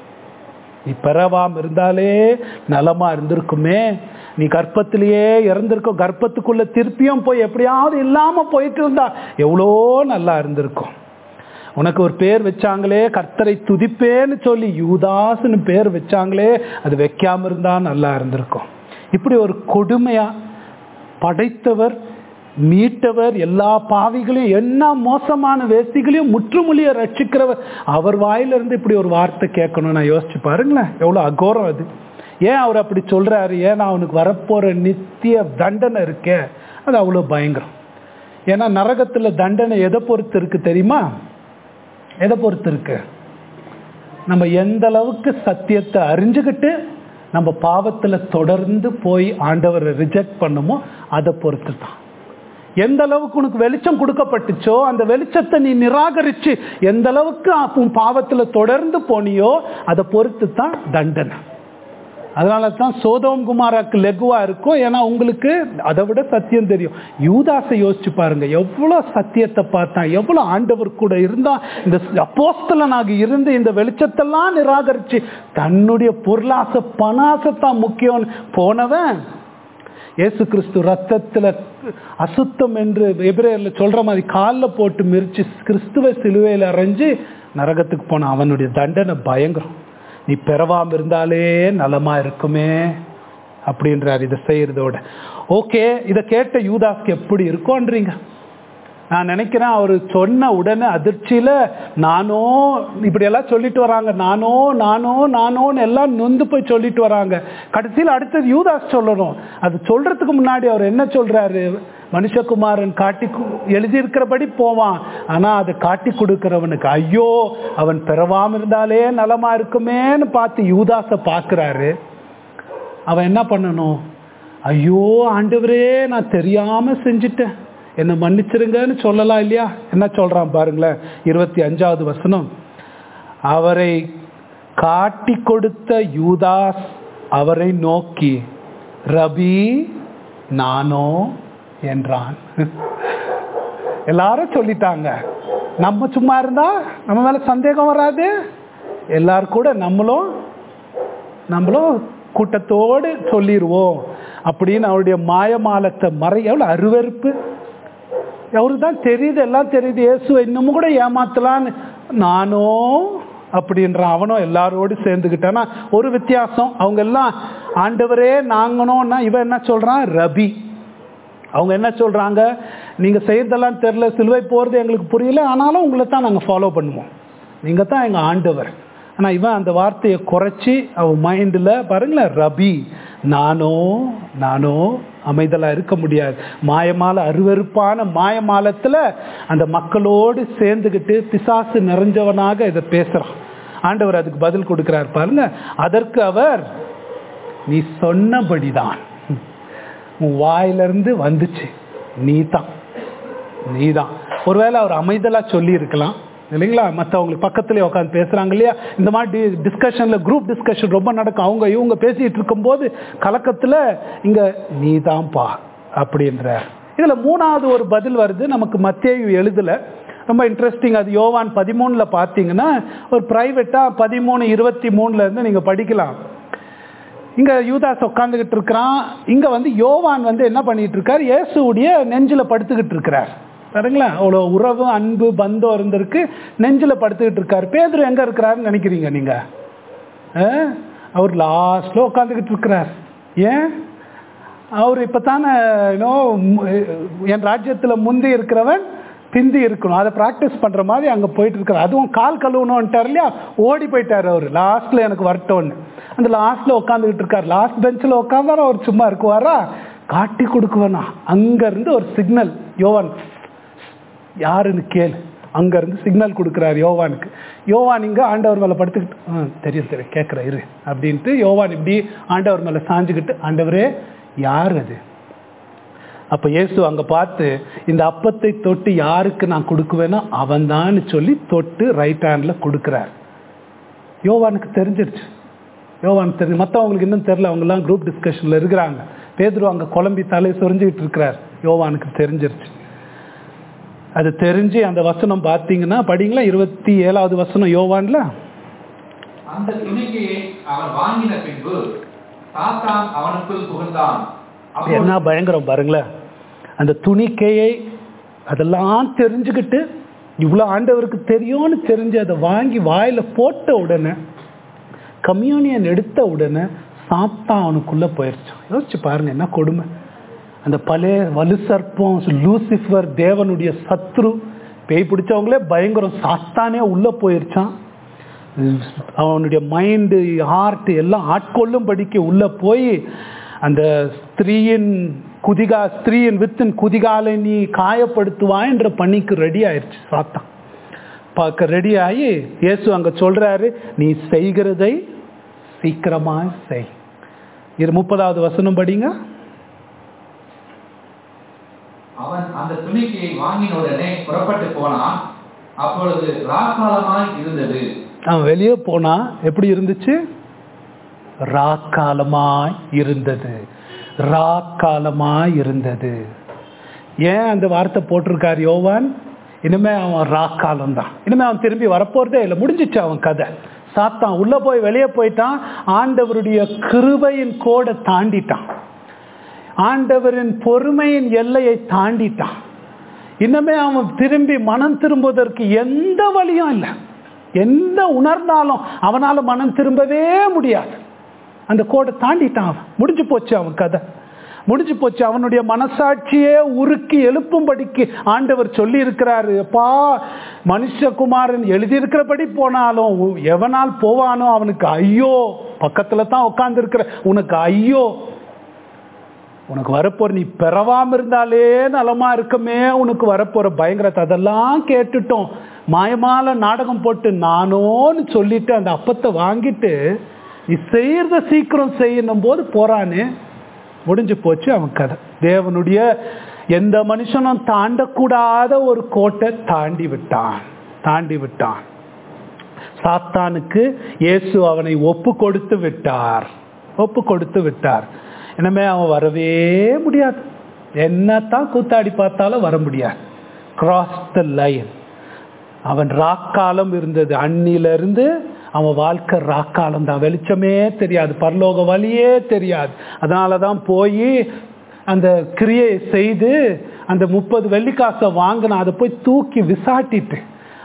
நீ பெறவாம இருந்தாலே நலமா இருந்திருக்குமே நீ கர்ப்பத்திலேயே இறந்திருக்கும் கர்ப்பத்துக்குள்ள திருப்பியும் போய் எப்படியாவது இல்லாம போயிட்டு இருந்தா எவ்வளோ நல்லா இருந்திருக்கும் உனக்கு ஒரு பேர் வச்சாங்களே கர்த்தரை துதிப்பேன்னு சொல்லி யூதாஸ்னு பேர் வச்சாங்களே அது வைக்காம இருந்தா நல்லா இருந்திருக்கும் இப்படி ஒரு கொடுமையா படைத்தவர் மீட்டவர் எல்லா பாவிகளையும் என்ன மோசமான வேஸ்திகளையும் முற்றுமொழிய ரட்சிக்கிறவர் அவர் வாயிலிருந்து இப்படி ஒரு வார்த்தை கேட்கணும் நான் யோசிச்சு பாருங்களேன் எவ்வளவு அகோரம் அது ஏன் அவர் அப்படி சொல்றாரு ஏன்னா அவனுக்கு வரப்போற நித்திய தண்டனை இருக்கே அது அவ்வளவு பயங்கரம் ஏன்னா நரகத்துல தண்டனை எதை பொறுத்து இருக்கு தெரியுமா எதை பொறுத்து இருக்கு நம்ம எந்த அளவுக்கு சத்தியத்தை அறிஞ்சுக்கிட்டு நம்ம பாவத்துல தொடர்ந்து போய் ஆண்டவரை ரிஜெக்ட் பண்ணுமோ அதை பொறுத்து தான் எந்த அளவுக்கு உனக்கு வெளிச்சம் கொடுக்கப்பட்டுச்சோ அந்த வெளிச்சத்தை நீ நிராகரிச்சு எந்த அளவுக்கு உன் பாவத்துல தொடர்ந்து போனியோ அதை பொறுத்து தான் தண்டனை அதனால தான் சோதோம் குமாராக்கு லெகுவா இருக்கும் ஏன்னா உங்களுக்கு அதை விட சத்தியம் தெரியும் யூதாசை யோசிச்சு பாருங்க எவ்வளவு சத்தியத்தை பார்த்தான் எவ்வளவு ஆண்டவர் கூட இருந்தா இந்த அப்போஸ்தலனாக இருந்து இந்த வெளிச்சத்தெல்லாம் நிராகரிச்சு தன்னுடைய பொருளாசை பணாசைத்தான் முக்கியம்னு போனவன் இயேசு கிறிஸ்து ரத்தத்துல அசுத்தம் என்று எபிரேயர்ல சொல்ற மாதிரி காலில் போட்டு மிரிச்சு கிறிஸ்துவ சிலுவையில் அரைஞ்சு நரகத்துக்கு போன அவனுடைய தண்டனை பயங்கரம் நீ பெறவாம இருந்தாலே நலமா இருக்குமே அப்படின்றார் இதை செய்யறதோட ஓகே இதை கேட்ட யூதாஸ்க்கு எப்படி இருக்கோன்றீங்க நான் நினைக்கிறேன் அவர் சொன்ன உடனே அதிர்ச்சியில நானோ இப்படியெல்லாம் சொல்லிட்டு வராங்க நானோ நானோ நானோன்னு எல்லாம் நொந்து போய் சொல்லிட்டு வராங்க கடைசியில் அடுத்தது யூதாஸ் சொல்லணும் அது சொல்றதுக்கு முன்னாடி அவர் என்ன சொல்றாரு மனுஷகுமாரன் காட்டி கு- எழுதியிருக்கிறபடி போவான் ஆனா அதை காட்டி கொடுக்கிறவனுக்கு ஐயோ அவன் பெறவாம இருந்தாலே நலமா இருக்குமேன்னு பார்த்து யூதாஸை பார்க்கிறாரு அவன் என்ன பண்ணணும் ஐயோ ஆண்டவரே நான் தெரியாம செஞ்சிட்டேன் என்னை மன்னிச்சிருங்கன்னு சொல்லலாம் இல்லையா என்ன சொல்றான் பாருங்களேன் இருபத்தி அஞ்சாவது வசனம் அவரை காட்டி கொடுத்த யூதாஸ் அவரை நோக்கி ரபி நானோ என்றான் எல்லாரும் சொல்லிட்டாங்க நம்ம சும்மா இருந்தா நம்ம மேல சந்தேகம் வராது எல்லாரும் கூட நம்மளும் நம்மளும் கூட்டத்தோடு சொல்லிடுவோம் அப்படின்னு அவருடைய மாயமாலத்தை மறை எவ்வளோ அருவருப்பு அவருக்கு தான் தெரியுது எல்லாம் தெரியுது இயேசு இன்னமும் கூட ஏமாத்தலான்னு நானோ அப்படின்ற அவனும் எல்லாரோடு சேர்ந்துக்கிட்டானா ஒரு வித்தியாசம் அவங்க எல்லாம் ஆண்டவரே நாங்கனோன்னா இவன் என்ன சொல்றான் ரபி அவங்க என்ன சொல்றாங்க நீங்க செய்யறதெல்லாம் தெரியல சிலுவை போறது எங்களுக்கு புரியல ஆனாலும் உங்களை தான் நாங்க ஃபாலோ பண்ணுவோம் நீங்க தான் எங்க ஆண்டவர் ஆனா இவன் அந்த வார்த்தையை குறைச்சி அவன் மைண்டில் பாருங்களேன் ரபி நானோ நானோ அமைதலா இருக்க முடியாது மாயமால அருவருப்பான மாயமாலத்துல அந்த மக்களோடு சேர்ந்துக்கிட்டு பிசாசு நிறைஞ்சவனாக இதை பேசுறான் ஆண்டவர் அதுக்கு பதில் கொடுக்கிறார் பாருங்க அதற்கு அவர் நீ சொன்னபடிதான் உன் வாயிலிருந்து வந்துச்சு நீ தான் நீ தான் ஒருவேளை அவர் அமைதலா சொல்லி இருக்கலாம் இல்லைங்களா மற்றவங்களுக்கு பக்கத்துலேயே உட்காந்து பேசுறாங்க இல்லையா இந்த மாதிரி டிஸ்கஷன்ல குரூப் டிஸ்கஷன் ரொம்ப நடக்கும் அவங்க இவங்க பேசிட்டு இருக்கும்போது கலக்கத்துல இங்க நீ தான்ப்பா அப்படின்ற இதுல மூணாவது ஒரு பதில் வருது நமக்கு மத்தேயு எழுதல ரொம்ப இன்ட்ரெஸ்டிங் அது யோவான் பதிமூணுல பார்த்தீங்கன்னா ஒரு பிரைவேட்டா பதிமூணு இருபத்தி மூணுல இருந்து நீங்க படிக்கலாம் இங்க யூதாஸ் உட்காந்துக்கிட்டு இருக்கிறான் இங்க வந்து யோவான் வந்து என்ன பண்ணிட்டு இருக்கார் இயேசுடைய நெஞ்சில படுத்துக்கிட்டு இருக்கிறார் சரிங்களா அவ்வளோ உறவு அன்பு பந்தம் இருந்திருக்கு நெஞ்சில படுத்துக்கிட்டு இருக்கார் பேதுரு எங்க இருக்கிறாருன்னு நினைக்கிறீங்க நீங்க ஆ? அவர் லாஸ்ட்ல உட்காந்துக்கிட்டு இருக்கிறார் ஏன் அவர் இப்பத்தானே யூனோ என் ராஜ்யத்துல முந்தி இருக்கிறவன் பிந்தி இருக்கணும் அதை ப்ராக்டிஸ் பண்ற மாதிரி அங்க போயிட்டு இருக்கிறார் அதுவும் கால் கழுவணும்ட்டார் இல்லையா ஓடி போயிட்டார் அவர் லாஸ்ட்ல எனக்கு வரட்டோன்னு அந்த லாஸ்ட்ல உட்காந்துக்கிட்டு இருக்கார் லாஸ்ட் பெஞ்சில் உட்காந்தாரா அவர் சும்மா இருக்குவாரா காட்டி கொடுக்குவேனா அங்க இருந்து ஒரு சிக்னல் யோவான் யாருன்னு கேளு அங்க இருந்து சிக்னல் கொடுக்குறாரு யோவானுக்கு யோவான் இங்க ஆண்டவர் மேல படுத்துக்கிட்டு "ஆ, தெரியும் தெரியும் கேட்குற இரு அப்படின்ட்டு யோவான் இப்படி ஆண்டவர் மேல சாஞ்சுக்கிட்டு ஆண்டவரே யார் அது அப்ப இயேசு அங்க பார்த்து இந்த அப்பத்தை தொட்டு யாருக்கு நான் கொடுக்குவேனோ அவன்தான்னு சொல்லி தொட்டு ரைட் ஹேண்ட்ல கொடுக்குறார் யோவானுக்கு தெரிஞ்சிருச்சு யோவானுக்கு தெரிஞ்சு மற்றவங்களுக்கு இன்னும் தெரியல அவங்கெல்லாம் குரூப் டிஸ்கஷன்ல இருக்கிறாங்க பேதுரு அங்க குழம்பி தலை சொரிஞ்சுக்கிட்டு இருக்கிறார் யோவானுக்கு தெரிஞ்சிருச்சு அது தெரிஞ்சு அந்த வசனம் பார்த்தீங்கன்னா படிங்களா இருபத்தி ஏழாவது வசனம் யோவான்ல அந்த துணிக்கையை அவன் வாங்கின பின்பு சாத்தான் அவனுக்குள் புகுந்தான் அப்பொழுது என்ன பயங்கரம் பாருங்களேன் அந்த துணிக்கையை அதெல்லாம் தெரிஞ்சுக்கிட்டு இவ்வளோ ஆண்டவருக்கு தெரியும்னு தெரிஞ்சு அதை வாங்கி வாயில போட்ட உடனே கம்யூனியன் எடுத்த உடனே சாத்தான் அவனுக்குள்ள போயிருச்சான் யோசிச்சு பாருங்க என்ன கொடுமை அந்த பழைய வலு சர்ப்பம் லூசிஃபர் தேவனுடைய சத்ரு பேய் பிடிச்சவங்களே பயங்கரம் சாத்தானே உள்ள போயிருச்சான் அவனுடைய மைண்டு ஹார்ட் எல்லாம் ஆட்கொள்ளும் படிக்க உள்ள போய் அந்த ஸ்திரீயின் குதிகா ஸ்திரீயின் வித்தின் குதிகாலை நீ காயப்படுத்துவாய்ன்ற பணிக்கு ரெடி ஆயிருச்சு சாத்தான் பார்க்க ரெடி ஆகி இயேசு அங்க சொல்றாரு நீ செய்கிறதை சீக்கிரமா செய் இது முப்பதாவது வசனம் படிங்க அவன் அந்த துணிக்கையை வாங்கின உடனே புறப்பட்டு போனான் அப்பொழுது ராக்காலமாய் இருந்தது அவன் வெளியே போனா எப்படி இருந்துச்சு ராக்காலமாய் இருந்தது ராக்காலமாய் இருந்தது ஏன் அந்த வார்த்தை போட்டிருக்கார் யோவான் இனிமே அவன் ராக்காலம் தான் இனிமே அவன் திரும்பி வரப்போறதே இல்லை முடிஞ்சிச்சு அவன் கதை சாத்தான் உள்ள போய் வெளியே போயிட்டான் ஆண்டவருடைய கிருபையின் கோடை தாண்டிட்டான் ஆண்டவரின் பொறுமையின் எல்லையை தாண்டிட்டான் இன்னமே அவன் திரும்பி மனம் திரும்புவதற்கு எந்த வழியும் இல்லை எந்த உணர்ந்தாலும் அவனால மனம் திரும்பவே முடியாது அந்த கோடை தாண்டிட்டான் அவன் முடிஞ்சு போச்சு அவன் கதை முடிஞ்சு போச்சு அவனுடைய மனசாட்சியே உருக்கி எழுப்பும்படிக்கு ஆண்டவர் சொல்லி இருக்கிறாரு அப்பா மனுஷகுமாரன் எழுதியிருக்கிறபடி போனாலும் எவனால் போவானோ அவனுக்கு ஐயோ பக்கத்துல தான் உட்கார்ந்து இருக்கிற உனக்கு ஐயோ உனக்கு வரப்போற நீ பெறவாம இருந்தாலே நலமா இருக்குமே உனக்கு வரப்போற பயங்கரத்தை அதெல்லாம் கேட்டுட்டோம் மாயமால நாடகம் போட்டு நானோன்னு சொல்லிட்டு அந்த அப்பத்தை வாங்கிட்டு நீ செய்யறத சீக்கிரம் செய்யணும் போது போறானே முடிஞ்சு போச்சு அவன் கதை தேவனுடைய எந்த மனுஷனும் தாண்டக்கூடாத ஒரு கோட்டை தாண்டி விட்டான் தாண்டி விட்டான் சாத்தானுக்கு இயேசு அவனை ஒப்பு கொடுத்து விட்டார் ஒப்பு கொடுத்து விட்டார் இனிமே அவன் வரவே முடியாது என்னத்தான் கூத்தாடி பார்த்தாலும் வர முடியாது கிராஸ் த லைன் அவன் ராக்காலம் இருந்தது அன்னிலிருந்து அவன் வாழ்க்கை ராக்காலம் தான் வெளிச்சமே தெரியாது பரலோக வழியே தெரியாது அதனால தான் போய் அந்த கிரியை செய்து அந்த முப்பது வெள்ளிக்காசை வாங்கின அதை போய் தூக்கி விசாட்டிட்டு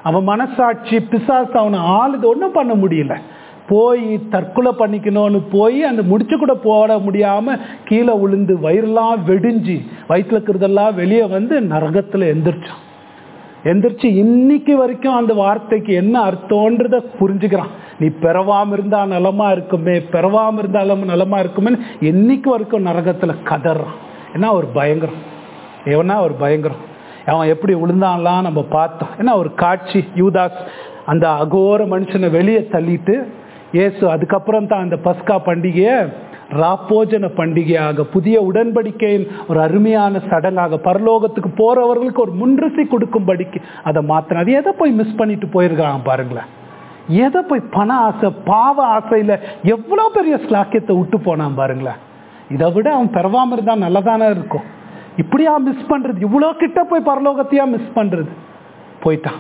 அவன் மனசாட்சி பிசாசு அவனை ஆளுது ஒன்றும் பண்ண முடியல போய் தற்கொலை பண்ணிக்கணும்னு போய் அந்த முடிச்சு கூட போட முடியாம கீழே விழுந்து வயிறெல்லாம் வெடிஞ்சு வயிற்றுல இருக்கிறதெல்லாம் வெளியே வந்து நரகத்துல எந்திரிச்சான் எந்திரிச்சு இன்னைக்கு வரைக்கும் அந்த வார்த்தைக்கு என்ன அர்த்தம்ன்றத புரிஞ்சுக்கிறான் நீ பிறவாம இருந்தா நலமா இருக்குமே பிறவாம இருந்தாலும் நலமா இருக்குமே இன்னைக்கு வரைக்கும் நரகத்துல கதறான் ஏன்னா ஒரு பயங்கரம் எவனா ஒரு பயங்கரம் அவன் எப்படி விழுந்தான்லாம் நம்ம பார்த்தோம் ஏன்னா ஒரு காட்சி யூதாஸ் அந்த அகோர மனுஷனை வெளியே தள்ளிட்டு இயேசு அதுக்கப்புறம் தான் அந்த பஸ்கா பண்டிகையை ராப்போஜன பண்டிகையாக புதிய உடன்படிக்கையின் ஒரு அருமையான சடங்காக பரலோகத்துக்கு போறவர்களுக்கு ஒரு முன்ரிசி கொடுக்கும்படிக்கு அதை மாத்தின அது எதை போய் மிஸ் பண்ணிட்டு போயிருக்காங்க பாருங்களேன் எதை போய் பண ஆசை பாவ ஆசையில எவ்வளவு பெரிய ஸ்லாக்கியத்தை விட்டு போனான் பாருங்களேன் இதை விட அவன் பெறவாம இருந்தா நல்லதானே இருக்கும் இப்படியா மிஸ் பண்றது இவ்வளோ கிட்ட போய் பரலோகத்தையா மிஸ் பண்றது போயிட்டான்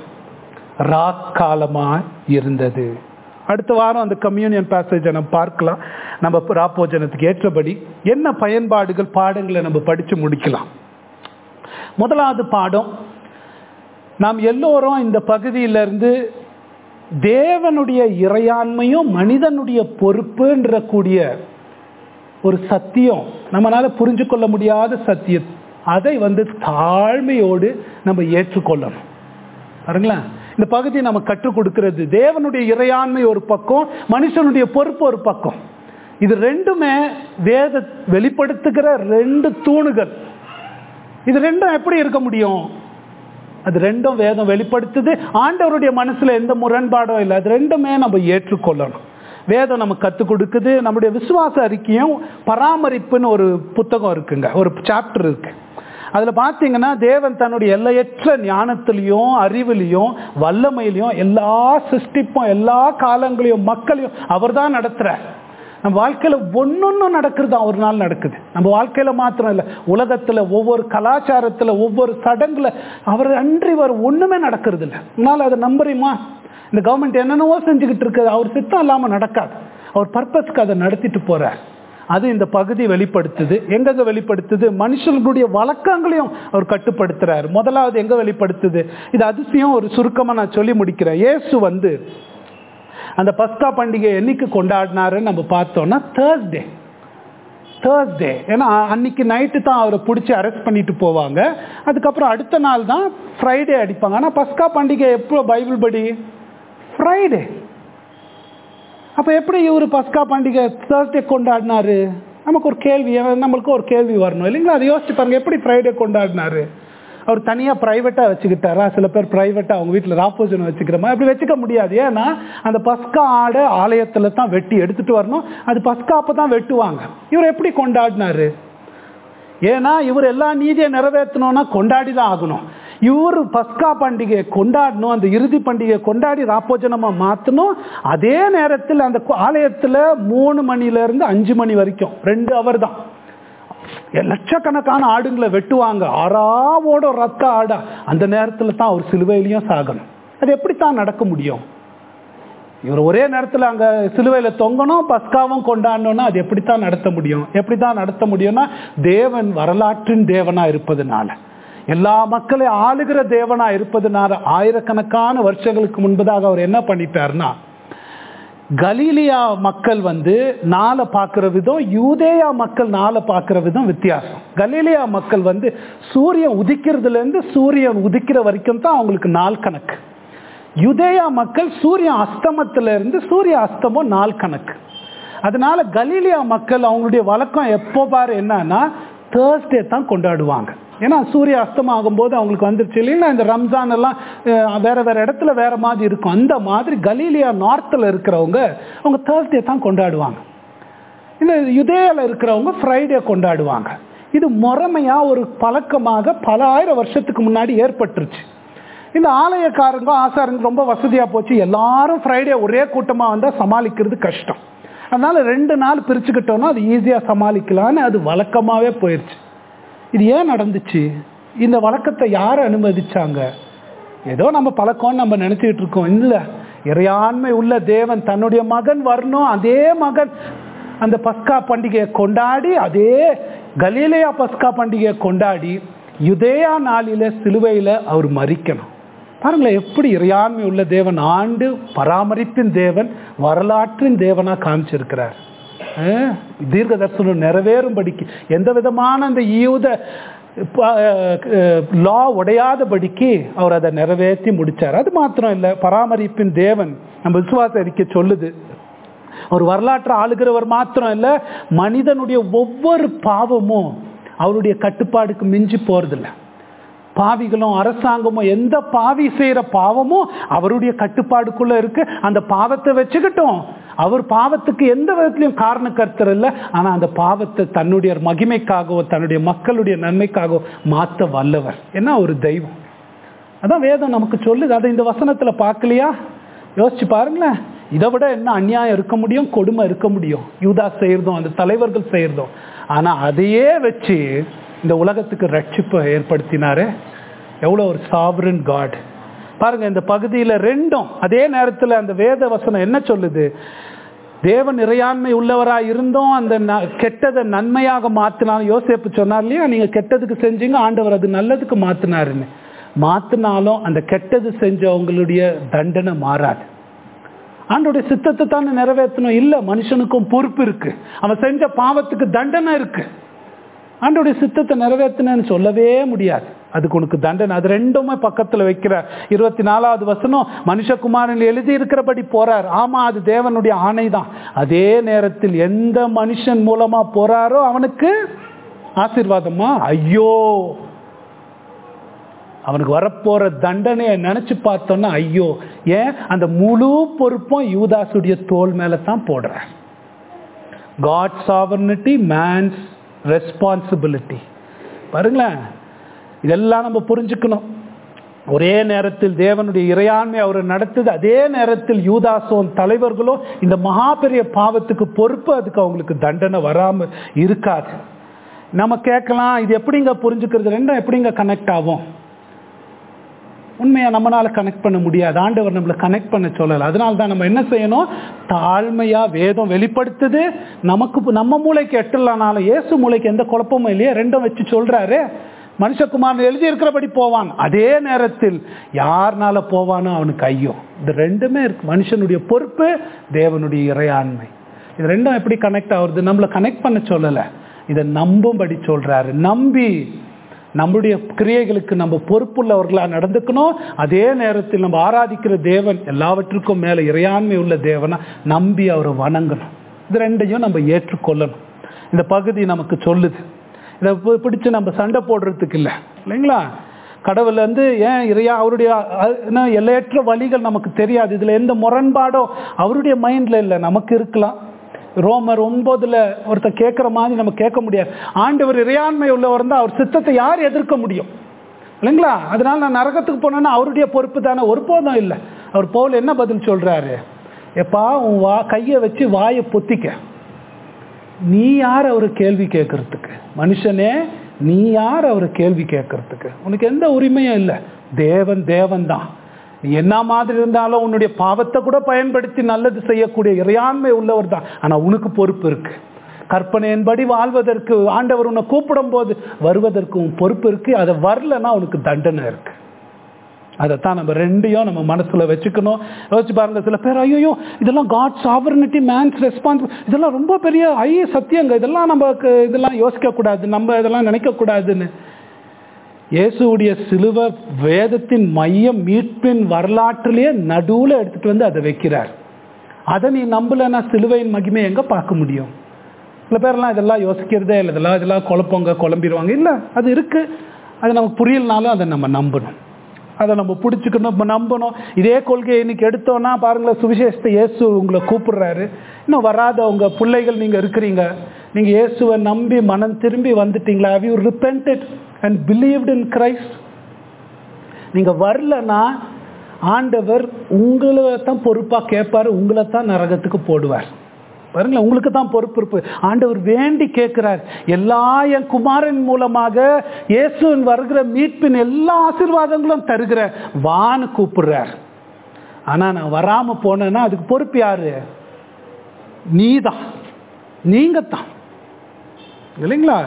ராக்காலமா இருந்தது அடுத்த வாரம் அந்த கம்யூனியன் பேசேஜை நம்ம பார்க்கலாம் நம்ம ராப்போஜனத்துக்கு ஏற்றபடி என்ன பயன்பாடுகள் பாடங்களை நம்ம படிச்சு முடிக்கலாம் முதலாவது பாடம் நாம் எல்லோரும் இந்த பகுதியிலிருந்து தேவனுடைய இறையாண்மையும் மனிதனுடைய பொறுப்புன்ற கூடிய ஒரு சத்தியம் நம்மளால புரிஞ்சு கொள்ள முடியாத சத்தியம் அதை வந்து தாழ்மையோடு நம்ம ஏற்றுக்கொள்ளணும் பாருங்களேன் இந்த பகுதி நம்ம கற்றுக் கொடுக்கிறது தேவனுடைய இறையாண்மை ஒரு பக்கம் மனுஷனுடைய பொறுப்பு ஒரு பக்கம் இது ரெண்டுமே வேத வெளிப்படுத்துகிற ரெண்டு தூணுகள் இது ரெண்டும் எப்படி இருக்க முடியும் அது ரெண்டும் வேதம் வெளிப்படுத்துது ஆண்டவருடைய மனசுல எந்த முரண்பாடும் இல்லை அது ரெண்டுமே நம்ம ஏற்றுக்கொள்ளணும் வேதம் நமக்கு கற்றுக் கொடுக்குது நம்முடைய விசுவாச அறிக்கையும் பராமரிப்புன்னு ஒரு புத்தகம் இருக்குங்க ஒரு சாப்டர் இருக்கு அதில் பார்த்தீங்கன்னா தேவன் தன்னுடைய எல்லையற்ற ஞானத்திலையும் அறிவிலையும் வல்லமையிலையும் எல்லா சிருஷ்டிப்பும் எல்லா காலங்களையும் மக்களையும் அவர் தான் நடத்துகிறார் நம்ம வாழ்க்கையில் ஒன்னொன்னும் நடக்கிறது ஒரு நாள் நடக்குது நம்ம வாழ்க்கையில் மாத்திரம் இல்லை உலகத்தில் ஒவ்வொரு கலாச்சாரத்தில் ஒவ்வொரு சடங்குல அவர் அன்றி வர ஒன்றுமே நடக்கிறது இல்லை அதனால் அதை நம்புறீமா இந்த கவர்மெண்ட் என்னென்னவோ செஞ்சுக்கிட்டு இருக்குது அவர் சித்தம் இல்லாமல் நடக்காது அவர் பர்பஸ்க்கு அதை நடத்திட்டு போகிறார் அது இந்த பகுதி வெளிப்படுத்துது எங்கெங்க வெளிப்படுத்துது மனுஷர்களுடைய வழக்கங்களையும் அவர் கட்டுப்படுத்துறாரு முதலாவது எங்க வெளிப்படுத்துது இது அதிசயம் ஒரு சுருக்கமா நான் சொல்லி முடிக்கிறேன் இயேசு வந்து அந்த பஸ்கா பண்டிகை என்னைக்கு கொண்டாடினாருன்னு நம்ம பார்த்தோம்னா தேர்ஸ்டே தேர்ஸ்டே ஏன்னா அன்னைக்கு நைட்டு தான் அவரை பிடிச்சி அரெஸ்ட் பண்ணிட்டு போவாங்க அதுக்கப்புறம் அடுத்த நாள் தான் ஃப்ரைடே அடிப்பாங்க ஆனால் பஸ்கா பண்டிகை எப்போ பைபிள் படி ஃப்ரைடே அப்போ எப்படி இவர் பஸ்கா பண்டிகை தேர்ஸ்டே கொண்டாடினாரு நமக்கு ஒரு கேள்வி நம்மளுக்கு ஒரு கேள்வி வரணும் இல்லைங்களா அதை யோசிச்சு பாருங்க எப்படி ஃப்ரைடே கொண்டாடினாரு அவர் தனியாக ப்ரைவேட்டாக வச்சுக்கிட்டாரா சில பேர் ப்ரைவேட்டாக அவங்க வீட்டில் ராப்போஜன் வச்சுக்கிற மாதிரி அப்படி வச்சுக்க முடியாது ஏன்னா அந்த பஸ்கா ஆடை ஆலயத்தில் தான் வெட்டி எடுத்துகிட்டு வரணும் அது பஸ்கா அப்போ தான் வெட்டுவாங்க இவர் எப்படி கொண்டாடினாரு ஏன்னா இவர் எல்லா நீதியை நிறைவேற்றணும்னா கொண்டாடி தான் ஆகணும் இவர் பஸ்கா பண்டிகையை கொண்டாடணும் அந்த இறுதி பண்டிகையை கொண்டாடி ராப்போஜனமாக மாற்றணும் அதே நேரத்தில் அந்த ஆலயத்தில் மூணு மணிலேருந்து அஞ்சு மணி வரைக்கும் ரெண்டு அவர் தான் லட்சக்கணக்கான ஆடுங்களை வெட்டுவாங்க ஆறாவோட ரத்த ஆடா அந்த நேரத்தில் தான் அவர் சிலுவையிலையும் சாகணும் அது எப்படித்தான் நடக்க முடியும் இவர் ஒரே நேரத்தில் அங்கே சிலுவையில் தொங்கணும் பஸ்காவும் கொண்டாடணும்னா அது எப்படித்தான் நடத்த முடியும் எப்படித்தான் நடத்த முடியும்னா தேவன் வரலாற்றின் தேவனா இருப்பதுனால எல்லா மக்களையும் ஆளுகிற தேவனா இருப்பதுனால ஆயிரக்கணக்கான வருஷங்களுக்கு முன்பதாக அவர் என்ன பண்ணிட்டார்னா கலீலியா மக்கள் வந்து நாளை பார்க்குற விதம் யூதேயா மக்கள் நாளை பார்க்குற விதம் வித்தியாசம் கலீலியா மக்கள் வந்து சூரியன் உதிக்கிறதுலேருந்து சூரியன் உதிக்கிற வரைக்கும் தான் அவங்களுக்கு நாள் கணக்கு யுதேயா மக்கள் சூரியன் அஸ்தமத்துல இருந்து சூரிய அஸ்தமம் நாள் கணக்கு அதனால கலீலியா மக்கள் அவங்களுடைய வழக்கம் எப்போ பாரு என்னன்னா தேர்ஸ்டே தான் கொண்டாடுவாங்க ஏன்னா சூரிய அஸ்தமம் ஆகும்போது அவங்களுக்கு வந்துருச்சு இல்லைங்களா இந்த ரம்ஜான் எல்லாம் வேற வேற இடத்துல வேற மாதிரி இருக்கும் அந்த மாதிரி கலீலியா நார்த்தில் இருக்கிறவங்க அவங்க தேர்ஸ்டே தான் கொண்டாடுவாங்க இந்த யுதேயாவில் இருக்கிறவங்க ஃப்ரைடே கொண்டாடுவாங்க இது முறைமையா ஒரு பழக்கமாக பல ஆயிரம் வருஷத்துக்கு முன்னாடி ஏற்பட்டுருச்சு இந்த ஆலயக்காரங்க ஆசாரங்க ரொம்ப வசதியாக போச்சு எல்லாரும் ஃப்ரைடே ஒரே கூட்டமாக வந்தால் சமாளிக்கிறது கஷ்டம் அதனால ரெண்டு நாள் பிரிச்சுக்கிட்டோம்னா அது ஈஸியாக சமாளிக்கலான்னு அது வழக்கமாகவே போயிடுச்சு இது ஏன் நடந்துச்சு இந்த வழக்கத்தை யார் அனுமதிச்சாங்க ஏதோ நம்ம பழக்கம்னு நம்ம நினச்சிக்கிட்டு இருக்கோம் இல்லை இறையாண்மை உள்ள தேவன் தன்னுடைய மகன் வரணும் அதே மகன் அந்த பஸ்கா பண்டிகையை கொண்டாடி அதே கலீலையா பஸ்கா பண்டிகையை கொண்டாடி யுதேயா நாளில சிலுவையில் அவர் மறிக்கணும் பாருங்களேன் எப்படி இறையாண்மை உள்ள தேவன் ஆண்டு பராமரிப்பின் தேவன் வரலாற்றின் தேவனா காமிச்சிருக்கிறார் அஹ், தீர்க்க தரிசனம் நிறைவேறும்படிக்கு எந்த விதமான அந்த யூத லா உடையாதபடிக்கு அவர் அதை நிறைவேற்றி முடிச்சார் அது மாத்திரம் இல்லை பராமரிப்பின் தேவன் நம்ம விசுவாச அறிக்கை சொல்லுது ஒரு வரலாற்று ஆளுகிறவர் மாத்திரம் இல்ல மனிதனுடைய ஒவ்வொரு பாவமும் அவருடைய கட்டுப்பாடுக்கு மிஞ்சி போறதில்ல பாவிகளும் அரசாங்கமும் எந்த பாவி செய்யற பாவமும் அவருடைய கட்டுப்பாடுக்குள்ள இருக்கு அந்த பாவத்தை வச்சுக்கிட்டோம் அவர் பாவத்துக்கு எந்த விதத்திலையும் காரண கர்த்தர் இல்லை ஆனா அந்த பாவத்தை தன்னுடைய மகிமைக்காகவோ தன்னுடைய மக்களுடைய நன்மைக்காகவோ மாத்த வல்லவர் என்ன ஒரு தெய்வம் அதான் வேதம் நமக்கு சொல்லுது அதை இந்த வசனத்துல பார்க்கலையா யோசிச்சு பாருங்களேன் இதை விட என்ன அநியாயம் இருக்க முடியும் கொடுமை இருக்க முடியும் யூதா செய்யறதும் அந்த தலைவர்கள் செய்யறதும் ஆனா அதையே வச்சு இந்த உலகத்துக்கு ரட்சிப்பை ஏற்படுத்தினாரு எவ்வளோ ஒரு சாவரன் காட் பாருங்க இந்த பகுதியில் ரெண்டும் அதே நேரத்தில் அந்த வேத வசனம் என்ன சொல்லுது தேவன் இறையாண்மை உள்ளவராக இருந்தோம் அந்த ந- கெட்டதை நன்மையாக மாத்தினாலும் யோசேப்பு சொன்னார் இல்லையா நீங்க கெட்டதுக்கு செஞ்சீங்க ஆண்டவர் அது நல்லதுக்கு மாத்தினாருன்னு மாத்தினாலும் அந்த கெட்டது செஞ்சவங்களுடைய தண்டனை மாறாது ஆண்டோடைய சித்தத்தை தானே நிறைவேற்றணும் இல்ல மனுஷனுக்கும் பொறுப்பு இருக்கு அவன் செஞ்ச பாவத்துக்கு தண்டனை இருக்கு ஆண்டோடைய சித்தத்தை நிறைவேற்றினு சொல்லவே முடியாது அதுக்கு உனக்கு தண்டனை அது ரெண்டுமே பக்கத்துல வைக்கிற இருபத்தி நாலாவது வசனம் மனுஷகுமாரன் எழுதி இருக்கிறபடி போறார் ஆமா அது தேவனுடைய ஆணை தான் அதே நேரத்தில் எந்த மனுஷன் மூலமா போறாரோ அவனுக்கு ஆசீர்வாதமா ஐயோ அவனுக்கு வரப்போற தண்டனையை நினைச்சு பார்த்தோன்னா ஐயோ ஏன் அந்த முழு பொறுப்பும் யூதாசுடைய தோல் மேல தான் போடுறார் காட் சாவர்னிட்டி மேன்ஸ் ரெஸ்பான்சிபிலிட்டி பாருங்களேன் இதெல்லாம் நம்ம புரிஞ்சுக்கணும் ஒரே நேரத்தில் தேவனுடைய இறையாண்மை அவர் நடத்துது அதே நேரத்தில் யூதாசோன் தலைவர்களோ இந்த மகா பெரிய பாவத்துக்கு பொறுப்பு அதுக்கு அவங்களுக்கு தண்டனை வராம இருக்காது நம்ம கேட்கலாம் இது எப்படிங்க புரிஞ்சுக்கிறது ரெண்டும் எப்படிங்க கனெக்ட் ஆகும் உண்மையா நம்மளால கனெக்ட் பண்ண முடியாது ஆண்டவர் நம்மளை கனெக்ட் பண்ண சொல்லலை அதனால தான் நம்ம என்ன செய்யணும் தாழ்மையா வேதம் வெளிப்படுத்துது நமக்கு நம்ம மூளைக்கு எட்டலனாலும் இயேசு மூளைக்கு எந்த குழப்பமும் இல்லையே ரெண்டும் வச்சு சொல்றாரு மனுஷகுமாரன் எழுதி இருக்கிறபடி போவான் அதே நேரத்தில் யாருனால போவானோ அவனுக்கு ஐயோ இது ரெண்டுமே இருக்கு மனுஷனுடைய பொறுப்பு தேவனுடைய இறையாண்மை இது ரெண்டும் எப்படி கனெக்ட் ஆகுறது நம்மளை கனெக்ட் பண்ண சொல்லலை இதை நம்பும்படி சொல்றாரு நம்பி நம்முடைய கிரியைகளுக்கு நம்ம பொறுப்புள்ளவர்களா நடந்துக்கணும் அதே நேரத்தில் நம்ம ஆராதிக்கிற தேவன் எல்லாவற்றுக்கும் மேல இறையாண்மை உள்ள தேவனா நம்பி அவரை வணங்கணும் இது ரெண்டையும் நம்ம ஏற்றுக்கொள்ளணும் இந்த பகுதி நமக்கு சொல்லுது இதை பி- பிடிச்சு நம்ம சண்டை போடுறதுக்கு இல்லை இல்லைங்களா கடவுள் வந்து ஏன் இறையா அவருடைய அ- என்ன எல்லையற்ற வழிகள் நமக்கு தெரியாது இதுல எந்த முரண்பாடோ அவருடைய மைண்ட்ல இல்லை நமக்கு இருக்கலாம் ரோமர் ஒன்பதுல ஒருத்தர் கேட்குற மாதிரி நம்ம கேட்க முடியாது ஆண்டவர் இறையாண்மை உள்ளவர் தான் அவர் சித்தத்தை யார் எதிர்க்க முடியும் இல்லைங்களா அதனால நான் நரகத்துக்கு போனேன்னா அவருடைய பொறுப்பு தானே ஒருபோதும் இல்லை அவர் போல் என்ன பதில் சொல்றாரு எப்பா உன் வா கையை வச்சு வாயை பொத்திக்க நீ யார் அவர் கேள்வி கேட்கறதுக்கு மனுஷனே நீ யார் அவர் கேள்வி கேட்கறதுக்கு உனக்கு எந்த உரிமையும் இல்லை தேவன் தேவன் தான் நீ என்ன மாதிரி இருந்தாலும் உன்னுடைய பாவத்தை கூட பயன்படுத்தி நல்லது செய்யக்கூடிய இறையாண்மை உள்ளவர் தான் ஆனா உனக்கு பொறுப்பு இருக்கு கற்பனையின்படி வாழ்வதற்கு ஆண்டவர் உன்னை கூப்பிடும் போது வருவதற்கு உன் பொறுப்பு இருக்கு அதை வரலன்னா உனக்கு தண்டனை இருக்கு அதைத்தான் நம்ம ரெண்டையும் நம்ம மனசுல வச்சுக்கணும் யோசிச்சு பாருங்க சில பேர் ஐயோ இதெல்லாம் காட் சாவர்னிட்டி மேன்ஸ் ரெஸ்பான்சிபிள் இதெல்லாம் ரொம்ப பெரிய ஐய சத்தியங்க இதெல்லாம் நமக்கு இதெல்லாம் யோசிக்க கூடாது நம்ம இதெல்லாம் நினைக்க கூடாதுன்னு இயேசுவுடைய சிலுவை வேதத்தின் மையம் மீட்பின் வரலாற்றிலேயே நடுவுல எடுத்துட்டு வந்து அதை வைக்கிறார் அதை நீ நம்பலைன்னா சிலுவையின் மகிமை எங்க பார்க்க முடியும் சில பேர்லாம் இதெல்லாம் யோசிக்கிறதே இல்லை இதெல்லாம் இதெல்லாம் குழப்பங்க குழம்பிடுவாங்க இல்லை அது இருக்கு அது நமக்கு புரியலனாலும் அதை நம்ம நம்பணும் அதை நம்ம பிடிச்சிக்கணும் நம்ம நம்பணும் இதே கொள்கையை இன்னைக்கு எடுத்தோம்னா பாருங்களேன் சுவிசேஷத்தை இயேசு உங்களை கூப்பிடுறாரு இன்னும் வராத உங்க பிள்ளைகள் நீங்க இருக்கிறீங்க நீங்க இயேசுவை நம்பி மனம் திரும்பி வந்துட்டீங்களா have you repented and believed in Christ நீங்க வரலன்னா ஆண்டவர் உங்களை தான் பொறுப்பா கேட்பாரு உங்களை தான் நரகத்துக்கு போடுவார் பாருங்களேன் உங்களுக்கு தான் பொறுப்பு இருப்பு ஆண்டவர் வேண்டி கேட்கிறார் எல்லா என் குமாரன் மூலமாக இயேசுவின் வருகிற மீட்பின் எல்லா ஆசீர்வாதங்களும் தருகிற வான்னு கூப்பிடுறார் ஆனா நான் வராம போனேன்னா அதுக்கு பொறுப்பு யாரு நீதான் நீங்க தான் இல்லைங்களா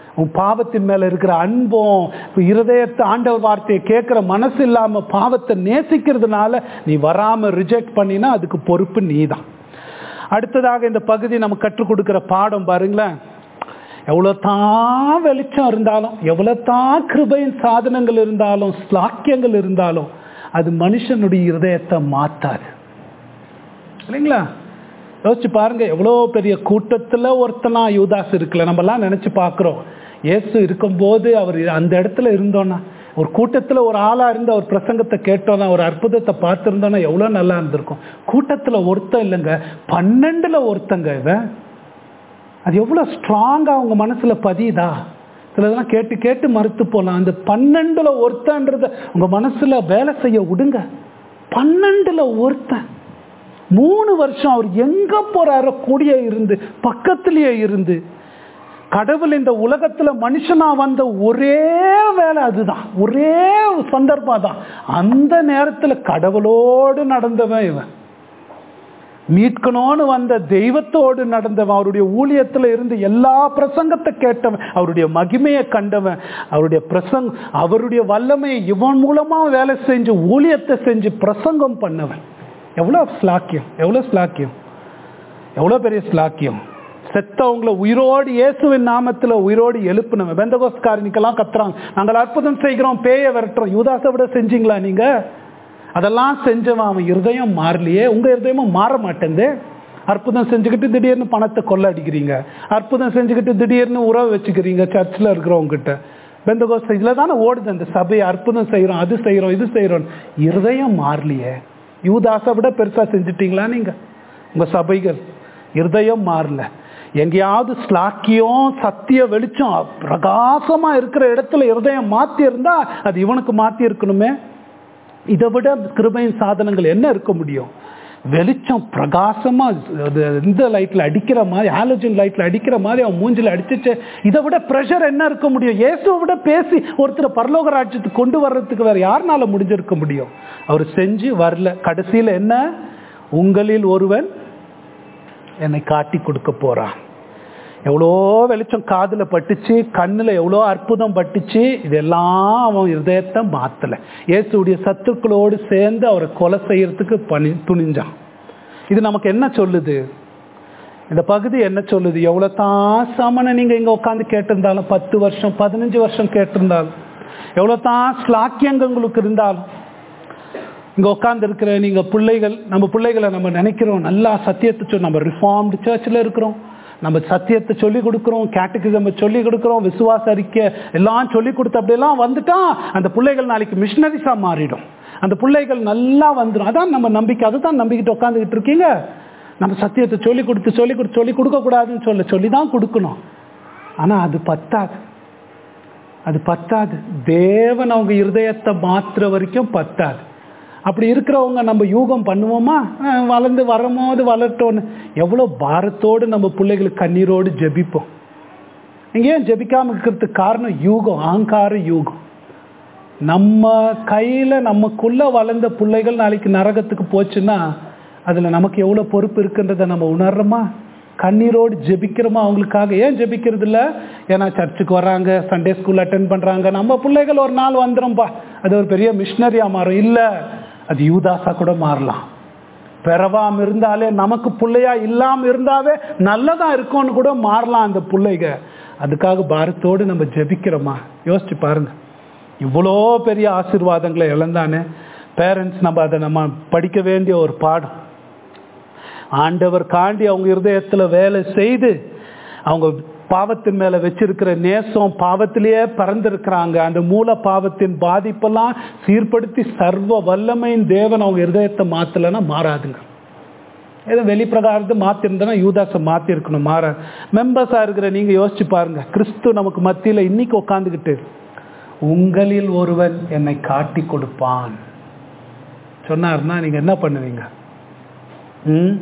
உன் பாவத்தின் மேல இருக்கிற அன்பும் இருதயத்தை ஆண்டவர் வார்த்தையை கேட்கிற மனசு இல்லாம பாவத்தை நேசிக்கிறதுனால நீ வராம ரிஜெக்ட் பண்ணினா அதுக்கு பொறுப்பு நீதான் அடுத்ததாக இந்த பகுதி நம்ம கற்றுக் கொடுக்கிற பாடம் பாருங்களேன் எவ்வளோ தான் வெளிச்சம் இருந்தாலும் எவ்வளோ தான் கிருபையின் சாதனங்கள் இருந்தாலும் ஸ்லாக்கியங்கள் இருந்தாலும் அது மனுஷனுடைய இருதயத்தை மாத்தாது இல்லைங்களா யோசிச்சு பாருங்க எவ்வளோ பெரிய கூட்டத்தில் ஒருத்தனா யூதாஸ் இருக்குல்ல நம்மலாம் நினச்சி பார்க்குறோம் இயேசு இருக்கும்போது அவர் அந்த இடத்துல இருந்தோன்னா ஒரு கூட்டத்தில் ஒரு ஆளாக இருந்து அவர் பிரசங்கத்தை கேட்டோன்னா ஒரு அற்புதத்தை பார்த்துருந்தோன்னா எவ்வளோ நல்லா இருந்திருக்கும் கூட்டத்தில் ஒருத்தன் இல்லைங்க பன்னெண்டில் ஒருத்தங்க இவன் அது எவ்வளோ ஸ்ட்ராங்காக அவங்க மனசில் பதியுதா சிலதெல்லாம் கேட்டு கேட்டு மறுத்து போகலாம் அந்த பன்னெண்டில் ஒருத்தன்றத உங்கள் மனசில் வேலை செய்ய விடுங்க பன்னெண்டில் ஒருத்தன் மூணு வருஷம் அவர் எங்க போறாரோ கூடிய இருந்து பக்கத்திலேயே இருந்து கடவுள் இந்த உலகத்துல மனுஷனா வந்த ஒரே வேலை அதுதான் ஒரே சந்தர்ப்பம் தான் அந்த நேரத்துல கடவுளோடு நடந்தவன் இவன் மீட்கணும்னு வந்த தெய்வத்தோடு நடந்தவன் அவருடைய ஊழியத்துல இருந்து எல்லா பிரசங்கத்தை கேட்டவன் அவருடைய மகிமையை கண்டவன் அவருடைய பிரசங் அவருடைய வல்லமையை இவன் மூலமா வேலை செஞ்சு ஊழியத்தை செஞ்சு பிரசங்கம் பண்ணவன் எவ்வளோ ஸ்லாக்கியம் எவ்வளோ ஸ்லாக்கியம் எவ்வளோ பெரிய ஸ்லாக்கியம் செத்தவங்களை உயிரோடு இயேசுவின் நாமத்தில் உயிரோடு எழுப்பினவன் பெந்தகோஸ்காரனிக்கெல்லாம் கத்துறாங்க நாங்கள் அற்புதம் செய்கிறோம் பேய விரட்டுறோம் யூதாசை விட செஞ்சீங்களா நீங்க அதெல்லாம் செஞ்சவன் அவன் இருதயம் மாறலையே உங்க இருதயமும் மாற மாட்டேங்குது அற்புதம் செஞ்சுக்கிட்டு திடீர்னு பணத்தை கொள்ளடிக்கிறீங்க அற்புதம் செஞ்சுக்கிட்டு திடீர்னு உறவு வச்சுக்கிறீங்க சர்ச்சில் இருக்கிறவங்க கிட்ட பெந்தகோஸ் இதில் தானே ஓடுது அந்த சபையை அற்புதம் செய்கிறோம் அது செய்கிறோம் இது செய்கிறோம் இருதயம் மாறலையே யூதாசை விட பெருசாக செஞ்சிட்டீங்களா நீங்கள் உங்கள் சபைகள் இருதயம் மாறல எங்கேயாவது ஸ்லாக்கியம் சத்திய வெளிச்சம் பிரகாசமாக இருக்கிற இடத்துல இருதயம் மாற்றி இருந்தா அது இவனுக்கு மாற்றி இருக்கணுமே இதை விட கிருபையின் சாதனங்கள் என்ன இருக்க முடியும் வெளிச்சம் பிரகாசமா அது இந்த லைட்ல அடிக்கிற மாதிரி ஹாலோஜன் லைட்ல அடிக்கிற மாதிரி அவன் மூஞ்சில அடிச்சிச்சு இதை விட ப்ரெஷர் என்ன இருக்க முடியும் இயேசுவை விட பேசி ஒருத்தர் பரலோக ராஜ்யத்துக்கு கொண்டு வர்றதுக்கு வேற யாருனால முடிஞ்சிருக்க முடியும் அவர் செஞ்சு வரல கடைசியில என்ன உங்களில் ஒருவன் என்னை காட்டி கொடுக்க போறான் எவ்வளோ வெளிச்சம் காதுல பட்டுச்சு கண்ணுல எவ்வளோ அற்புதம் பட்டுச்சு இதெல்லாம் அவன் இருதயத்தை மாத்தல இயேசுடைய சத்துக்களோடு சேர்ந்து அவரை கொலை செய்யறதுக்கு பணி துணிஞ்சான் இது நமக்கு என்ன சொல்லுது இந்த பகுதி என்ன சொல்லுது எவ்வளோ தான் சமனை நீங்க இங்க உட்காந்து கேட்டிருந்தாலும் பத்து வருஷம் பதினஞ்சு வருஷம் கேட்டிருந்தாலும் எவ்வளோ தான் ஸ்லாக்கியங்கள் உங்களுக்கு இருந்தாலும் இங்க உட்கார்ந்து இருக்கிற நீங்க பிள்ளைகள் நம்ம பிள்ளைகளை நம்ம நினைக்கிறோம் நல்லா சத்தியத்தை சொல்லி நம்ம ரிஃபார்ம்டு சர்ச்சில் இருக்கிறோம் நம்ம சத்தியத்தை சொல்லி கொடுக்குறோம் கேட்டுக்கு சொல்லி கொடுக்குறோம் விசுவாச அறிக்கை எல்லாம் சொல்லி கொடுத்து அப்படியெல்லாம் வந்துட்டா அந்த பிள்ளைகள் நாளைக்கு மிஷினரிஸா மாறிடும் அந்த பிள்ளைகள் நல்லா வந்துடும் அதான் நம்ம நம்பிக்கை அதுதான் நம்பிக்கிட்டு உட்காந்துக்கிட்டு இருக்கீங்க நம்ம சத்தியத்தை சொல்லி கொடுத்து சொல்லி கொடுத்து சொல்லி கொடுக்க கூடாதுன்னு சொல்ல சொல்லி தான் கொடுக்கணும் ஆனா அது பத்தாது அது பத்தாது தேவன் அவங்க இருதயத்தை மாத்துற வரைக்கும் பத்தாது அப்படி இருக்கிறவங்க நம்ம யூகம் பண்ணுவோமா அஹ் வளர்ந்து வரும்போது வளர்ட்டோன்னு எவ்வளோ பாரத்தோடு நம்ம பிள்ளைகளுக்கு கண்ணீரோடு ஜெபிப்போம் நீங்க ஏன் ஜெபிக்காம இருக்கிறதுக்கு காரணம் யூகம் ஆங்கார யூகம் நம்ம கையில நமக்குள்ள வளர்ந்த பிள்ளைகள் நாளைக்கு நரகத்துக்கு போச்சுன்னா அதுல நமக்கு எவ்வளவு பொறுப்பு இருக்குன்றதை நம்ம உணர்றோமா கண்ணீரோடு ஜெபிக்கிறோமா அவங்களுக்காக ஏன் ஜெபிக்கிறது இல்ல ஏன்னா சர்ச்சுக்கு வர்றாங்க சண்டே ஸ்கூல் அட்டென்ட் பண்றாங்க நம்ம பிள்ளைகள் ஒரு நாள் வந்துடும்பா அது ஒரு பெரிய மிஷினரியா மாறும் இல்ல அது யூதாசா கூட மாறலாம் பிறவாம இருந்தாலே நமக்கு பிள்ளையா இல்லாம இருந்தாவே நல்லதா இருக்கும்னு கூட மாறலாம் அந்த பிள்ளைக அதுக்காக பாரத்தோடு நம்ம ஜெபிக்கிறோமா யோசிச்சு பாருங்க இவ்வளோ பெரிய ஆசீர்வாதங்களை இழந்தானே பேரண்ட்ஸ் நம்ம அதை நம்ம படிக்க வேண்டிய ஒரு பாடம் ஆண்டவர் காண்டி அவங்க இருதயத்துல வேலை செய்து அவங்க பாவத்தின் மேல வச்சிருக்கிற நேசம் பாவத்திலேயே பறந்திருக்கிறாங்க அந்த மூல பாவத்தின் பாதிப்பெல்லாம் சீர்படுத்தி சர்வ வல்லமையின் தேவன் அவங்க இருதயத்தை மாத்தலைன்னா மாறாதுங்க ஏதோ வெளிப்பிரகாரத்தை மாத்திருந்தனா யூதாசை மாத்திருக்கணும் மாற மெம்பர்ஸா இருக்கிற நீங்க யோசிச்சு பாருங்க கிறிஸ்து நமக்கு மத்தியில இன்னைக்கு உட்காந்துக்கிட்டு உங்களில் ஒருவன் என்னை காட்டி கொடுப்பான் சொன்னார்னா நீங்க என்ன பண்ணுவீங்க ம்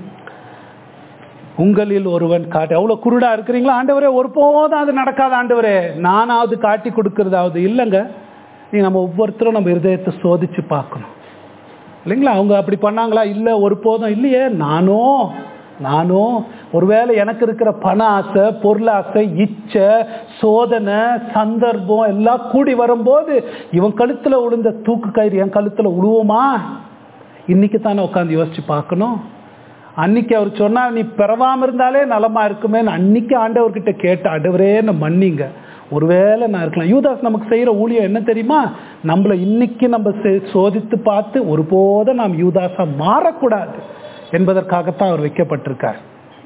உங்களில் ஒருவன் காட்டி அவ்வளவு குருடா இருக்கிறீங்களா ஆண்டவரே ஒருபோதும் அது நடக்காத ஆண்டவரே நானாவது காட்டி கொடுக்கறதாவது இல்லைங்க நீ நம்ம ஒவ்வொருத்தரும் நம்ம இருதயத்தை சோதிச்சு பார்க்கணும் இல்லைங்களா அவங்க அப்படி பண்ணாங்களா இல்லை ஒருபோதும் இல்லையே நானும் நானும் ஒருவேளை எனக்கு இருக்கிற பண ஆசை பொருள் ஆசை இச்சை சோதனை சந்தர்ப்பம் எல்லாம் கூடி வரும்போது இவன் கழுத்துல விழுந்த தூக்கு கயிறு என் கழுத்துல விழுவோமா இன்னைக்கு தானே உட்காந்து யோசிச்சு பார்க்கணும் அன்னைக்கு அவர் சொன்னார் நீ பிறவாம இருந்தாலே நலமா இருக்குமேன்னு அன்னைக்கு ஆண்டவர்கிட்ட கேட்ட ஆண்டவரே நான் மன்னிங்க ஒருவேளை நான் இருக்கலாம் யூதாஸ் நமக்கு செய்யற ஊழியம் என்ன தெரியுமா நம்மள இன்னைக்கு நம்ம செ- சோதித்து பார்த்து ஒருபோதும் நாம் யூதாஸா மாறக்கூடாது என்பதற்காகத்தான் அவர் வைக்கப்பட்டிருக்கார்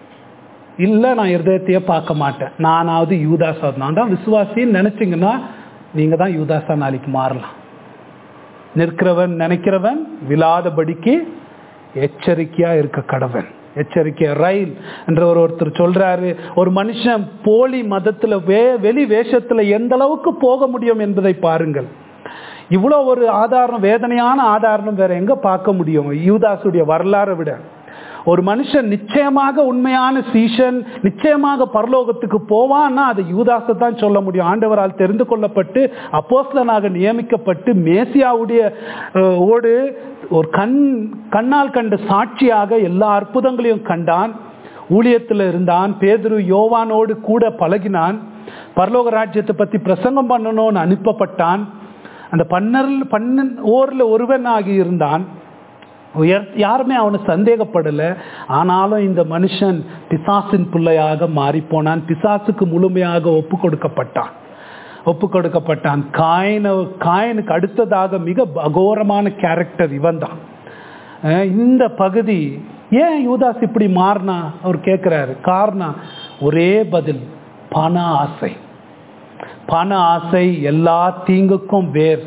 இல்லை நான் இருதயத்தையே பார்க்க மாட்டேன் நானாவது யூதாஸா நான் தான் விசுவாசின்னு நினைச்சீங்கன்னா நீங்க தான் யூதாஸா நாளைக்கு மாறலாம் நிற்கிறவன் நினைக்கிறவன் விழாதபடிக்கு எச்சரிக்கையா இருக்க கடவன் எச்சரிக்கை ரயில் என்ற ஒரு ஒருத்தர் சொல்றாரு ஒரு மனுஷன் போலி மதத்துல வே வெளி வேஷத்துல எந்த அளவுக்கு போக முடியும் என்பதை பாருங்கள் இவ்வளோ ஒரு ஆதாரம் வேதனையான ஆதாரம் வேற எங்க பார்க்க முடியும் யூதாசுடைய வரலாறை விட ஒரு மனுஷன் நிச்சயமாக உண்மையான சீஷன் நிச்சயமாக பரலோகத்துக்கு போவான்னா அது யூதாசை தான் சொல்ல முடியும் ஆண்டவரால் தெரிந்து கொள்ளப்பட்டு அப்போஸ்தலனாக நியமிக்கப்பட்டு மேசியாவுடைய அஹ், ஓடு ஒரு கண் கண்ணால் கண்ட சாட்சியாக எல்லா அற்புதங்களையும் கண்டான் ஊழியத்தில் இருந்தான் பேதுரு யோவானோடு கூட பழகினான் பரலோக ராஜ்யத்தை பற்றி பிரசங்கம் பண்ணணும்னு அனுப்பப்பட்டான் அந்த பன்னரில் பன்னன் ஓரில் ஒருவனாகி இருந்தான் உயர் யாருமே அவனை சந்தேகப்படலை ஆனாலும் இந்த மனுஷன் பிசாசின் பிள்ளையாக மாறிப்போனான் பிசாசுக்கு முழுமையாக ஒப்பு கொடுக்கப்பட்டான் ஒப்பு கொடுக்கப்பட்டான் காயன காயனுக்கு அடுத்ததாக மிக அகோரமான கேரக்டர் இவன் தான் அஹ் இந்த பகுதி ஏன் யூதாஸ் இப்படி மாறினா அவர் கேட்குறாரு காரணம் ஒரே பதில் பண ஆசை பண ஆசை எல்லா தீங்குக்கும் வேர்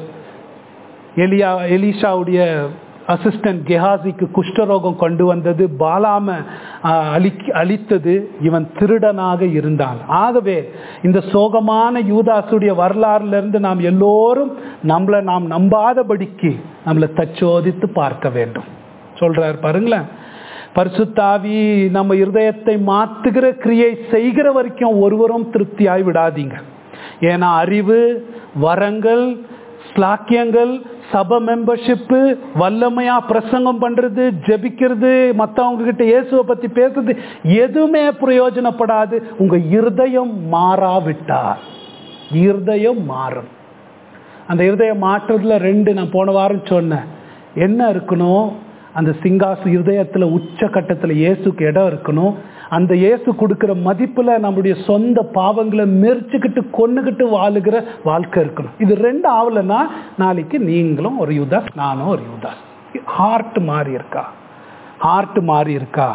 எலியா எலிஷாவுடைய அசிஸ்டன்ட் கெஹாசிக்கு குஷ்டரோகம் கொண்டு வந்தது பாலாம ஆஹ், அழிக் அழித்தது இவன் திருடனாக இருந்தான் ஆகவே இந்த சோகமான யூதாசுடைய வரலாறுல இருந்து நாம் எல்லோரும் நம்மளை நாம் நம்பாதபடிக்கு நம்மளை தச்சோதித்து பார்க்க வேண்டும் சொல்றார் பாருங்களேன் பரிசுத்தாவி நம்ம இருதயத்தை மாத்துகிற கிரியை செய்கிற வரைக்கும் ஒருவரும் திருப்தியாய் விடாதீங்க ஏன்னா அறிவு வரங்கள் ஸ்லாக்கியங்கள் சபை மெம்பர்ஷிப்பு வல்லமையா பிரசங்கம் பண்றது ஜெபிக்கிறது மற்றவங்க கிட்ட இயேசுவை பத்தி பேசுறது எதுவுமே பிரயோஜனப்படாது உங்க இருதயம் மாறாவிட்டார் இருதயம் மாறும் அந்த இருதயம் மாற்றுறதுல ரெண்டு நான் போன வாரம் சொன்னேன் என்ன இருக்கணும் அந்த சிங்காசு இருதயத்துல உச்ச கட்டத்துல இயேசுக்கு இடம் இருக்கணும் அந்த இயேசு கொடுக்கிற மதிப்புல நம்முடைய சொந்த பாவங்களை மெரிச்சுக்கிட்டு கொன்னுக்கிட்டு வாழுகிற வாழ்க்கை இருக்கணும் இது ரெண்டு ஆகலைன்னா நாளைக்கு நீங்களும் ஒரு யுதாஸ் நானும் ஒரு யுதாஸ் ஹார்ட் மாறி இருக்கா ஹார்ட் மாறி இருக்கா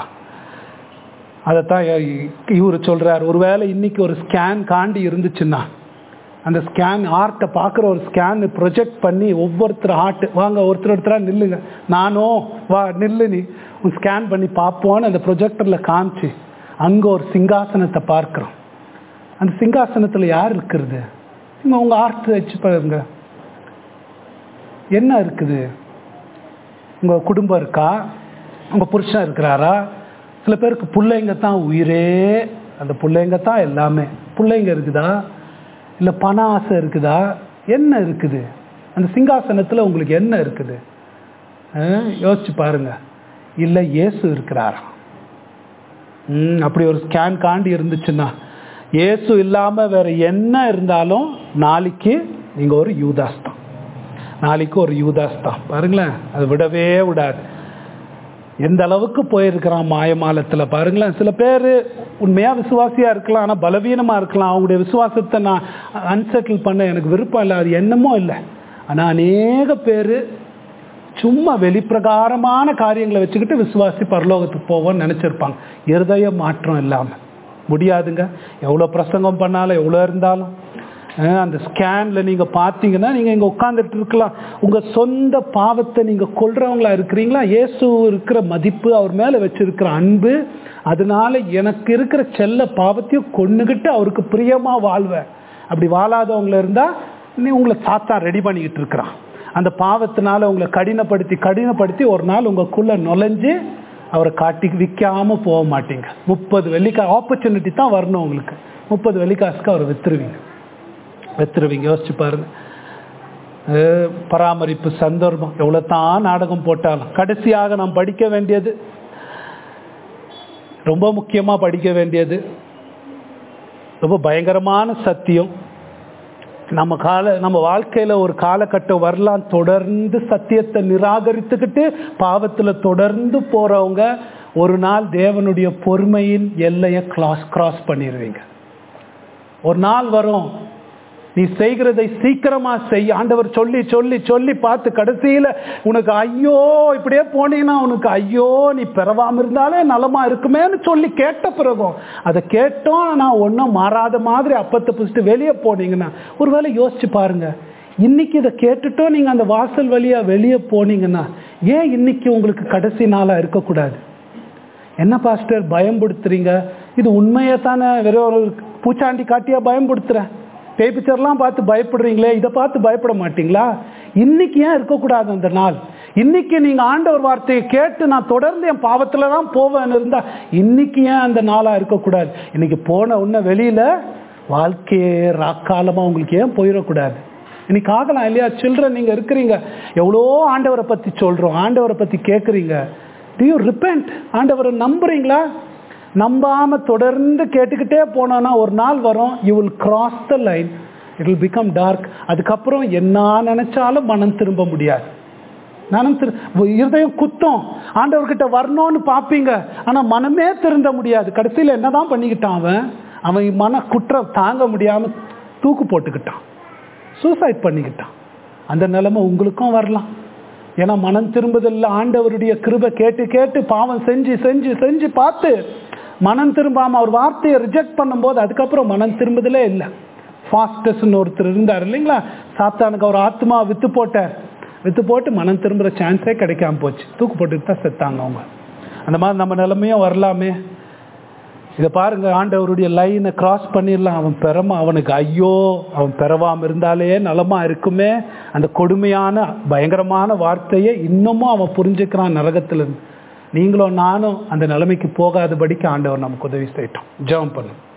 அதைத்தான் இவர் சொல்றார் ஒருவேளை இன்னைக்கு ஒரு ஸ்கேன் காண்டி இருந்துச்சுன்னா அந்த ஸ்கேன் ஆர்ட்டை பார்க்குற ஒரு ஸ்கேன் ப்ரொஜெக்ட் பண்ணி ஒவ்வொருத்தர் ஆர்ட் வாங்க ஒருத்தர் ஒருத்தராக நில்லுங்க நானும் வா நில்லு நீ உன் ஸ்கேன் பண்ணி பார்ப்போன்னு அந்த ப்ரொஜெக்டரில் காமிச்சு அங்கே ஒரு சிங்காசனத்தை பார்க்குறோம் அந்த சிங்காசனத்தில் யார் இருக்கிறது நீங்கள் உங்கள் ஆர்ட் வச்சு பாருங்க என்ன இருக்குது உங்கள் குடும்பம் இருக்கா உங்கள் புருஷன் இருக்கிறாரா சில பேருக்கு பிள்ளைங்க தான் உயிரே அந்த பிள்ளைங்க தான் எல்லாமே பிள்ளைங்க இருக்குதா இல்லை பண ஆசை இருக்குதா என்ன இருக்குது அந்த சிங்காசனத்தில் உங்களுக்கு என்ன இருக்குது அஹ், யோசிச்சு பாருங்க இல்லை இயேசு இருக்கிறாரா ம் அப்படி ஒரு ஸ்கேன் காண்டி இருந்துச்சுன்னா இயேசு இல்லாமல் வேற என்ன இருந்தாலும் நாளைக்கு நீங்கள் ஒரு யூதாஸ் தான் நாளைக்கு ஒரு யூதாஸ் தான் பாருங்களேன் அது விடவே விடாது எந்த அளவுக்கு போயிருக்கிறான் மாயமாலத்தில் பாருங்களேன் சில பேர் உண்மையாக விசுவாசியாக இருக்கலாம் ஆனால் பலவீனமாக இருக்கலாம் அவங்களுடைய விசுவாசத்தை நான் அன்செட்டில் பண்ண எனக்கு விருப்பம் இல்லை அது என்னமோ இல்லை ஆனால் அநேக பேர் சும்மா வெளிப்பிரகாரமான காரியங்களை வச்சுக்கிட்டு விசுவாசி பரலோகத்துக்கு போவோம்னு நினச்சிருப்பாங்க இருதய மாற்றம் இல்லாமல் முடியாதுங்க எவ்வளோ பிரசங்கம் பண்ணாலும் எவ்வளோ இருந்தாலும் அஹ் அந்த ஸ்கேனில் நீங்கள் பார்த்தீங்கன்னா நீங்கள் இங்கே உட்காந்துட்டு இருக்கலாம் உங்கள் சொந்த பாவத்தை நீங்கள் கொள்றவங்களா இருக்கிறீங்களா இயேசு இருக்கிற மதிப்பு அவர் மேலே வச்சிருக்கிற அன்பு அதனால எனக்கு இருக்கிற செல்ல பாவத்தையும் கொண்டுகிட்டு அவருக்கு பிரியமாக வாழ்வேன் அப்படி வாழாதவங்கள இருந்தால் நீ உங்களை சாத்தான் ரெடி பண்ணிக்கிட்டு இருக்கிறான் அந்த பாவத்தினால உங்களை கடினப்படுத்தி கடினப்படுத்தி ஒரு நாள் உங்களுக்குள்ள நுழைஞ்சு அவரை காட்டி விற்காம போக மாட்டீங்க முப்பது வெள்ளிக்கா ஆப்பர்ச்சுனிட்டி தான் வரணும் உங்களுக்கு முப்பது வெள்ளிக்காசுக்கு அவரை வித்துருவீங்க வித்துருவீங்க யோசிச்சு பாருங்க அஹ் பராமரிப்பு சந்தர்ப்பம் எவ்வளோ தான் நாடகம் போட்டாலும் கடைசியாக நாம் படிக்க வேண்டியது ரொம்ப முக்கியமாக படிக்க வேண்டியது ரொம்ப பயங்கரமான சத்தியம் நம்ம கால நம்ம வாழ்க்கையில ஒரு காலகட்டம் வரலாம் தொடர்ந்து சத்தியத்தை நிராகரித்துக்கிட்டு பாவத்துல தொடர்ந்து போறவங்க ஒரு நாள் தேவனுடைய பொறுமையின் எல்லையை கிராஸ் கிராஸ் பண்ணிடுவீங்க ஒரு நாள் வரும் நீ செய்கிறதை சீக்கிரமா செய் ஆண்டவர் சொல்லி சொல்லி சொல்லி பார்த்து கடைசியில உனக்கு ஐயோ இப்படியே போனீங்கன்னா உனக்கு ஐயோ நீ பிறவாம இருந்தாலே நலமா இருக்குமேன்னு சொல்லி கேட்ட பிறகும் அதை கேட்டோம் நான் ஒன்றும் மாறாத மாதிரி அப்பத்தை பிடிச்சிட்டு வெளியே போனீங்கன்னா ஒருவேளை யோசிச்சு பாருங்க இன்னைக்கு இதை கேட்டுட்டோம் நீங்க அந்த வாசல் வழியா வெளியே போனீங்கன்னா ஏன் இன்னைக்கு உங்களுக்கு கடைசி நாளா இருக்கக்கூடாது என்ன பாஸ்டர் பயம்படுத்துறீங்க இது உண்மையை தானே வெறும் ஒரு பூச்சாண்டி காட்டியா பயம்படுத்துறேன் பேய் பிக்சர்லாம் பார்த்து பயப்படுறீங்களே இதை பார்த்து பயப்பட மாட்டீங்களா இன்னைக்கு ஏன் இருக்கக்கூடாது அந்த நாள் இன்னைக்கு நீங்க ஆண்டவர் வார்த்தையை கேட்டு நான் தொடர்ந்து என் பாவத்துல தான் போவேன்னு இருந்தா இன்னைக்கு ஏன் அந்த நாளா இருக்கக்கூடாது இன்னைக்கு போன உடனே வெளியில வாழ்க்கையே ராக்காலமா உங்களுக்கு ஏன் போயிடக்கூடாது இன்னைக்கு ஆகலாம் இல்லையா சில்ட்ரன் நீங்க இருக்கிறீங்க எவ்வளோ ஆண்டவரை பத்தி சொல்றோம் ஆண்டவரை பத்தி கேட்குறீங்க டு யூ ரிப்பெண்ட் ஆண்டவரை நம்புறீங்களா நம்பாம தொடர்ந்து கேட்டுக்கிட்டே போனோன்னா ஒரு நாள் வரும் you will cross the line it will become dark அதுக்கப்புறம் என்ன நினைச்சாலும் மனம் திரும்ப முடியாது மனம் திரு இருதயம் குத்தம் ஆண்டவர்கிட்ட வரணும்னு பார்ப்பீங்க ஆனா மனமே திருந்த முடியாது கடைசியில் என்னதான் பண்ணிக்கிட்டான் அவன் அவன் மன குற்றம் தாங்க முடியாம தூக்கு போட்டுக்கிட்டான் சூசைட் பண்ணிக்கிட்டான் அந்த நிலைமை உங்களுக்கும் வரலாம் ஏன்னா மனம் திரும்புதல்ல ஆண்டவருடைய கிருபை கேட்டு கேட்டு பாவம் செஞ்சு செஞ்சு செஞ்சு பார்த்து மனம் திரும்பாம அவர் வார்த்தையை ரிஜெக்ட் பண்ணும்போது அதுக்கப்புறம் மனம் திரும்புதலே இல்லை ஃபாஸ்டஸ்ன்னு ஒருத்தர் இருந்தார் இல்லைங்களா சாத்தானுக்கு அவர் ஆத்மா வித்து போட்டார் வித்து போட்டு மனம் திரும்புற சான்ஸே கிடைக்காம போச்சு தூக்கு போட்டுட்டு தான் செத்தாங்க அவங்க அந்த மாதிரி நம்ம நிலைமையும் வரலாமே இதை பாருங்க ஆண்டவருடைய லைனை கிராஸ் பண்ணிடலாம் அவன் பெறமா அவனுக்கு ஐயோ அவன் பெறவாம இருந்தாலே நலமா இருக்குமே அந்த கொடுமையான பயங்கரமான வார்த்தையை இன்னமும் அவன் புரிஞ்சுக்கிறான் நரகத்துல இருந்து நீங்களும் நானும் அந்த நிலைமைக்கு போகாதபடிக்கு ஆண்டவர் நமக்கு உதவி செய்யட்டும் ஜெபம் பண்ணும்